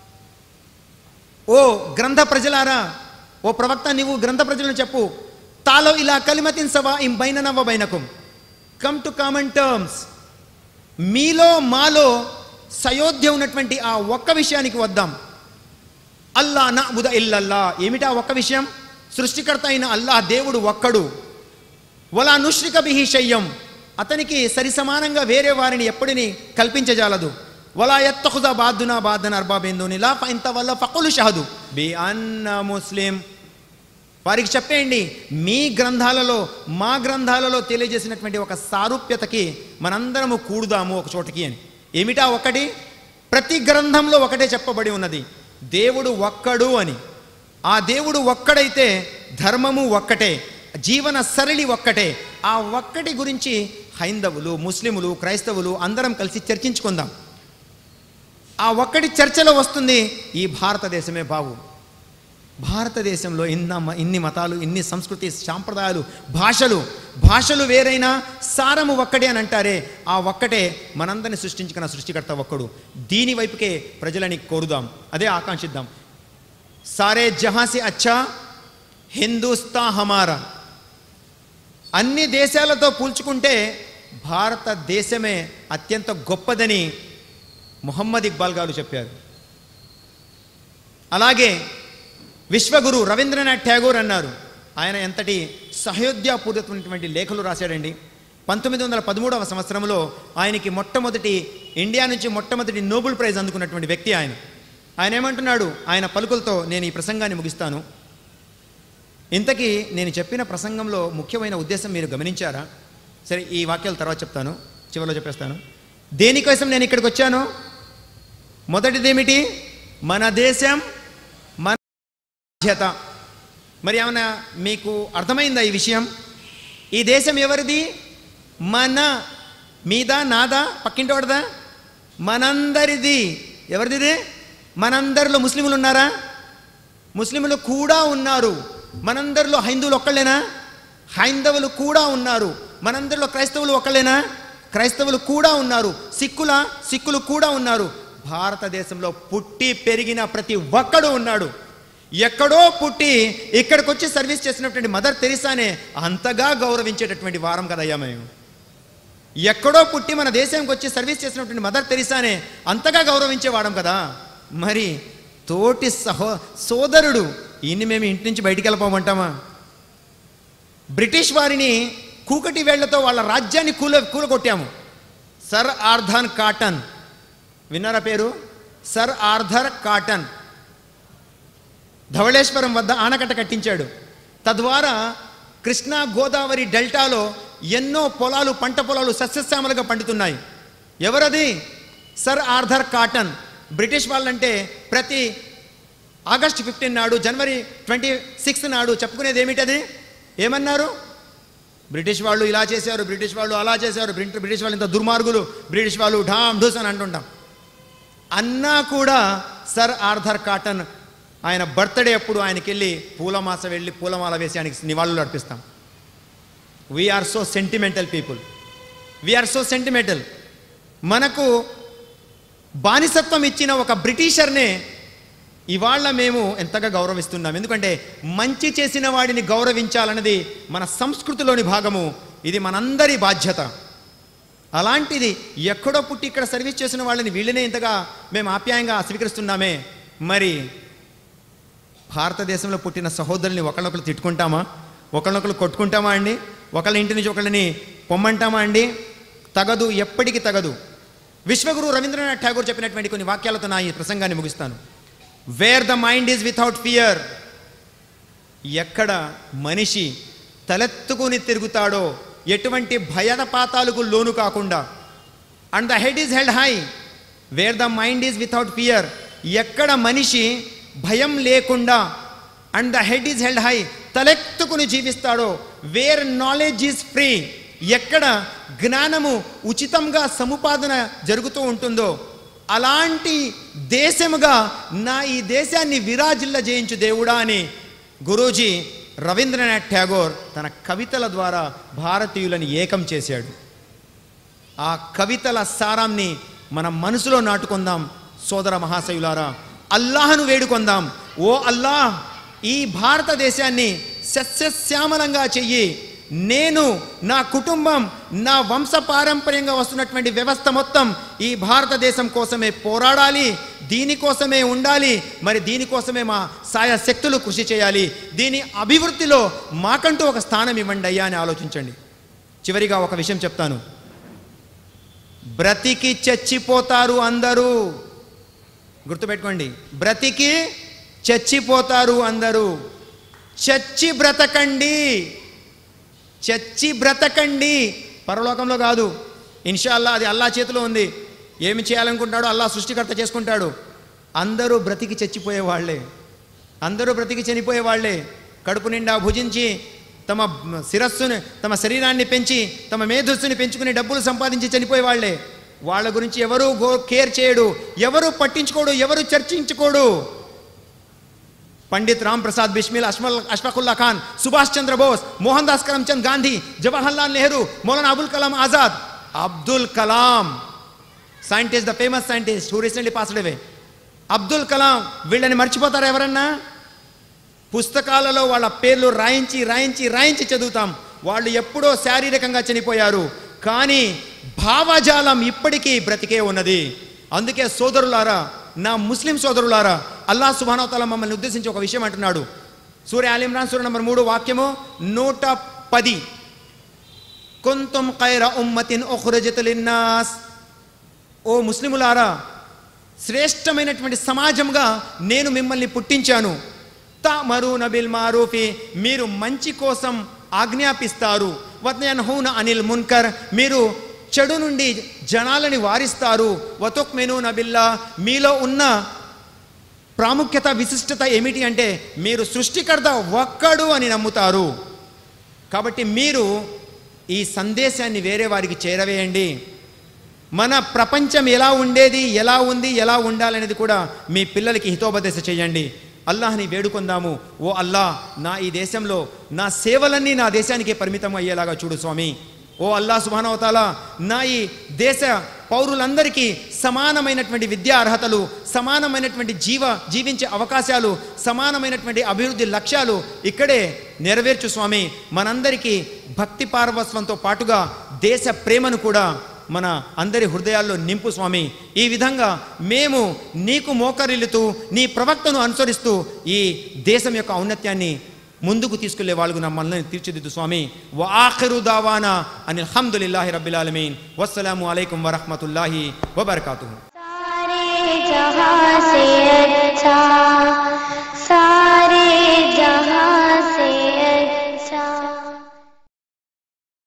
[SPEAKER 2] ఓ గ్రంథ ప్రజలారా ఓ ప్రవక్త నీవు గ్రంథ ప్రజలను చెప్పు తాలో ఇలా కలిమతిన్ సవా ఇం బైననవ బైనకుం కమ్ టు కామన్ టర్మ్స్ మీలో మాలో సయోధ్య ఉన్నటువంటి ఆ ఒక్క విషయానికి వద్దాం అల్లా నా బుధ ఇల్లల్లా ఏమిటా ఒక్క విషయం సృష్టికర్త అయిన అల్లా దేవుడు ఒక్కడు వలా నుష్రిక బిహి శయ్యం అతనికి సరి సమానంగా వేరే వారిని ఎప్పటిని కల్పించజాలదు వలా ఎత్తహుదా బాద్దునా బాద్దన అర్బాబేందునిలా ఇంత వల్ల ఫకులు షహదు బి అన్న ముస్లిం వారికి చెప్పేయండి మీ గ్రంథాలలో మా గ్రంథాలలో తెలియజేసినటువంటి ఒక సారూప్యతకి మనందరము కూడుదాము ఒక చోటకి అని ఏమిటా ఒకటి ప్రతి గ్రంథంలో ఒకటే చెప్పబడి ఉన్నది దేవుడు ఒక్కడు అని ఆ దేవుడు ఒక్కడైతే ధర్మము ఒక్కటే జీవన సరళి ఒక్కటే ఆ ఒక్కటి గురించి హైందవులు ముస్లిములు క్రైస్తవులు అందరం కలిసి చర్చించుకుందాం ఆ ఒక్కటి చర్చలో వస్తుంది ఈ భారతదేశమే బావు భారతదేశంలో ఇన్న ఇన్ని మతాలు ఇన్ని సంస్కృతి సాంప్రదాయాలు భాషలు భాషలు వేరైనా సారము ఒక్కడే అని అంటారే ఆ ఒక్కటే మనందరిని సృష్టించుకున్న సృష్టికర్త ఒక్కడు దీని వైపుకే ప్రజలని కోరుదాం అదే ఆకాంక్షిద్దాం సారే జహాసి అచ్చా హిందూస్తా హమారా అన్ని దేశాలతో పోల్చుకుంటే భారతదేశమే అత్యంత గొప్పదని ముహమ్మద్ ఇక్బాల్ గారు చెప్పారు అలాగే విశ్వగురు రవీంద్రనాథ్ ఠాగూర్ అన్నారు ఆయన ఎంతటి సహయోధ్యాపూరితమైనటువంటి లేఖలు రాశాడండి పంతొమ్మిది వందల పదమూడవ సంవత్సరంలో ఆయనకి మొట్టమొదటి ఇండియా నుంచి మొట్టమొదటి నోబెల్ ప్రైజ్ అందుకున్నటువంటి వ్యక్తి ఆయన ఆయన ఏమంటున్నాడు ఆయన పలుకులతో నేను ఈ ప్రసంగాన్ని ముగిస్తాను ఇంతకీ నేను చెప్పిన ప్రసంగంలో ముఖ్యమైన ఉద్దేశం మీరు గమనించారా సరే ఈ వాక్యాల తర్వాత చెప్తాను చివరిలో చెప్పేస్తాను దేనికోసం నేను ఇక్కడికి వచ్చాను మొదటిదేమిటి మన దేశం మన బాధ్యత మరి ఏమన్నా మీకు అర్థమైందా ఈ విషయం ఈ దేశం ఎవరిది మన మీద నాదా పక్కింటోడదా మనందరిది ఎవరిది ఇది? మనందరిలో ముస్లింలు ఉన్నారా ముస్లింలు కూడా ఉన్నారు మనందరిలో హైందువులు ఒక్కళ్ళేనా హైందవులు కూడా ఉన్నారు మనందరిలో క్రైస్తవులు ఒక్కళ్ళేనా క్రైస్తవులు కూడా ఉన్నారు సిక్కుల సిక్కులు కూడా ఉన్నారు భారతదేశంలో పుట్టి పెరిగిన ప్రతి ఒక్కడు ఉన్నాడు ఎక్కడో పుట్టి ఇక్కడికి వచ్చి సర్వీస్ చేసినటువంటి మదర్ తెరిసానే అంతగా గౌరవించేటటువంటి వారం కదయ్యా మేము ఎక్కడో పుట్టి మన దేశానికి వచ్చి సర్వీస్ చేసినటువంటి మదర్ తెరిసానే అంతగా గౌరవించేవాడం కదా మరి తోటి సహో సోదరుడు ఈయన్ని మేము ఇంటి నుంచి బయటికి వెళ్ళిపోమంటామా బ్రిటిష్ వారిని కూకటి వేళ్లతో వాళ్ళ రాజ్యాన్ని కూల కూలగొట్టాము సర్ ఆర్థర్ కాటన్ విన్నారా పేరు సర్ ఆర్థర్ కాటన్ ధవళేశ్వరం వద్ద ఆనకట్ట కట్టించాడు తద్వారా కృష్ణా గోదావరి డెల్టాలో ఎన్నో పొలాలు పంట పొలాలు సస్యశ్యామలుగా పండుతున్నాయి ఎవరది సర్ ఆర్థర్ కాటన్ బ్రిటిష్ వాళ్ళంటే ప్రతి ఆగస్ట్ ఫిఫ్టీన్ నాడు జనవరి ట్వంటీ సిక్స్త్ నాడు చెప్పుకునేది ఏమిటది ఏమన్నారు బ్రిటిష్ వాళ్ళు ఇలా చేశారు బ్రిటిష్ వాళ్ళు అలా చేశారు బ్రిటి- బ్రిటిష్ వాళ్ళు ఇంత దుర్మార్గులు బ్రిటిష్ వాళ్ళు ఢామ్ ఢూస్ అని అంటుంటాం అన్నా కూడా సర్ ఆర్థర్ కాటన్ ఆయన బర్త్డే అప్పుడు ఆయనకి వెళ్ళి పూలమాస వెళ్ళి పూలమాల వేసి ఆయనకి నివాళులు అర్పిస్తాం we are so sentimental people we are so sentimental మనకు బానిసత్వం ఇచ్చిన ఒక బ్రిటిషర్నే ఇవాళ మేము ఎంతగా గౌరవిస్తున్నాం ఎందుకంటే మంచి చేసిన వాడిని గౌరవించాలన్నది మన సంస్కృతిలోని భాగము ఇది మనందరి బాధ్యత అలాంటిది ఎక్కడో పుట్టి ఇక్కడ సర్వీస్ చేసిన వాళ్ళని వీళ్ళనే ఇంతగా మేము ఆప్యాయంగా స్వీకరిస్తున్నామే మరి భారతదేశంలో పుట్టిన సహోదరుల్ని ఒకళ్ళొకరు తిట్టుకుంటామా ఒకళ్ళొకరు కొట్టుకుంటామా అండి ఒకళ్ళ ఇంటి నుంచి ఒకళ్ళని పొమ్మంటామా అండి తగదు ఎప్పటికీ తగదు విశ్వగురు రవీంద్రనాథ్ ఠాగూర్ చెప్పినటువంటి కొన్ని వాక్యాలతో నా ఈ ప్రసంగాన్ని ముగిస్తాను where the mind is without fear ఎక్కడ మనిషి తలెత్తుకుని తిరుగుతాడో ఎటువంటి భయపాతాలకు లోను కాకుండా and the head is held high where the mind is without fear ఎక్కడ మనిషి భయం లేకుండా and the head is held high తలెత్తుకుని జీవిస్తాడో వేర్ నాలెడ్జ్ ఈజ్ ఫ్రీ ఎక్కడ జ్ఞానము ఉచితంగా సముపాదన జరుగుతూ ఉంటుందో అలాంటి దేశముగా నా ఈ దేశాన్ని విరాజిల్ల జయించు దేవుడా అని గురూజీ రవీంద్రనాథ్ ఠాగోర్ తన కవితల ద్వారా భారతీయులను ఏకం చేశాడు ఆ కవితల సారాన్ని మన మనసులో నాటుకుందాం సోదర మహాశయులారా అల్లాహను వేడుకొందాం ఓ అల్లాహ్ ఈ భారతదేశాన్ని సస్యశ్యామలంగా చెయ్యి నేను నా కుటుంబం నా వంశ పారంపర్యంగా వస్తున్నటువంటి వ్యవస్థ మొత్తం ఈ భారతదేశం కోసమే పోరాడాలి దీనికోసమే ఉండాలి మరి దీనికోసమే మా సాయ శక్తులు కృషి చేయాలి దీని అభివృద్ధిలో మాకంటూ ఒక స్థానం ఇవ్వండి అయ్యా అని ఆలోచించండి చివరిగా ఒక విషయం చెప్తాను బ్రతికి చచ్చిపోతారు అందరూ గుర్తుపెట్టుకోండి బ్రతికి చచ్చిపోతారు అందరూ చచ్చి బ్రతకండి చచ్చి బ్రతకండి పరలోకంలో కాదు ఇన్షాల్లా అది అల్లా చేతిలో ఉంది ఏమి చేయాలనుకుంటాడో అల్లా సృష్టికర్త చేసుకుంటాడు అందరూ బ్రతికి చచ్చిపోయే వాళ్ళే అందరూ బ్రతికి చనిపోయే వాళ్ళే కడుపు నిండా భుజించి తమ శిరస్సుని తమ శరీరాన్ని పెంచి తమ మేధస్సుని పెంచుకుని డబ్బులు సంపాదించి చనిపోయే వాళ్ళే వాళ్ళ గురించి ఎవరు గో కేర్ చేయడు ఎవరు పట్టించుకోడు ఎవరు చర్చించుకోడు పండిత్ రామ్ ప్రసాద్ బిస్మిల్ అష్మల్ Ashfaqulla Khan Subhash Chandra Bose Mohandas Karamchand Gandhi Jawaharlal Nehru Maulana Abul Kalam Azad Abdul Kalam scientist the famous scientist who recently passed away Abdul Kalam వీళ్ళని మర్చిపోతారా ఎవరన్నా పుస్తకాలలో వాళ్ళ పేర్లు రాయించి రాయించి రాయించి చదువుతాం వాళ్ళు ఎప్పుడో శారీరకంగా చనిపోయారు కానీ భావజాలం ఇప్పటికీ బ్రతికే ఉన్నది అందుకే సోదరులారా నా ముస్లిం సోదరులారా అల్లా సుబానవతాల మమ్మల్ని ఉద్దేశించి ఒక విషయం అంటున్నాడు సూర్య ఆలిమ్రాన్ సూర్య నంబర్ మూడు వాక్యము నూట పది కొంతం ఖైర ఉమ్మతిన్ ఉఖ్రజత్ లిన్నాస్ ఓ ముస్లిములారా శ్రేష్టమైనటువంటి సమాజంగా నేను మిమ్మల్ని పుట్టించాను తమరు నబిల్ మారూఫి మీరు మంచి కోసం ఆజ్ఞాపిస్తారు వత్నహూన అనిల్ మున్కర్ మీరు చెడు నుండి జనాలని వారిస్తారు వతుక్ మెను నబిల్లా మీలో ఉన్న ప్రాముఖ్యత విశిష్టత ఏమిటి అంటే మీరు సృష్టికర్త ఒక్కడు అని నమ్ముతారు కాబట్టి మీరు ఈ సందేశాన్ని వేరే వారికి చేరవేయండి మన ప్రపంచం ఎలా ఉండేది ఎలా ఉంది ఎలా ఉండాలనేది కూడా మీ పిల్లలకి హితోపదేశ చేయండి అల్లాహ్ని వేడుకుందాము ఓ అల్లాహ్ నా ఈ దేశంలో నా సేవలన్నీ నా దేశానికే పరిమితం అయ్యేలాగా చూడు స్వామి ఓ అల్లా సుభానవతాల నా ఈ దేశ పౌరులందరికీ సమానమైనటువంటి విద్యా అర్హతలు సమానమైనటువంటి జీవ జీవించే అవకాశాలు సమానమైనటువంటి అభివృద్ధి లక్ష్యాలు ఇక్కడే నెరవేర్చు స్వామి మనందరికీ భక్తి పార్వస్వంతో పాటుగా దేశ ప్రేమను కూడా మన అందరి హృదయాల్లో నింపు స్వామి ఈ విధంగా మేము నీకు మోకరిల్లుతూ నీ ప్రవక్తను అనుసరిస్తూ ఈ దేశం యొక్క ఔన్నత్యాన్ని ముందుకు తీసుకెళ్లే వాళ్ళకు మమ్మల్ని తీర్చిదిద్దు స్వామి వాఖరు దావానా అని అల్హమ్దులిల్లాహి రబ్బిల్ ఆలమీన్ వస్సలాము అలైకుం వరహమతుల్లాహి వబర్కాతుహు
[SPEAKER 1] सारे जहां से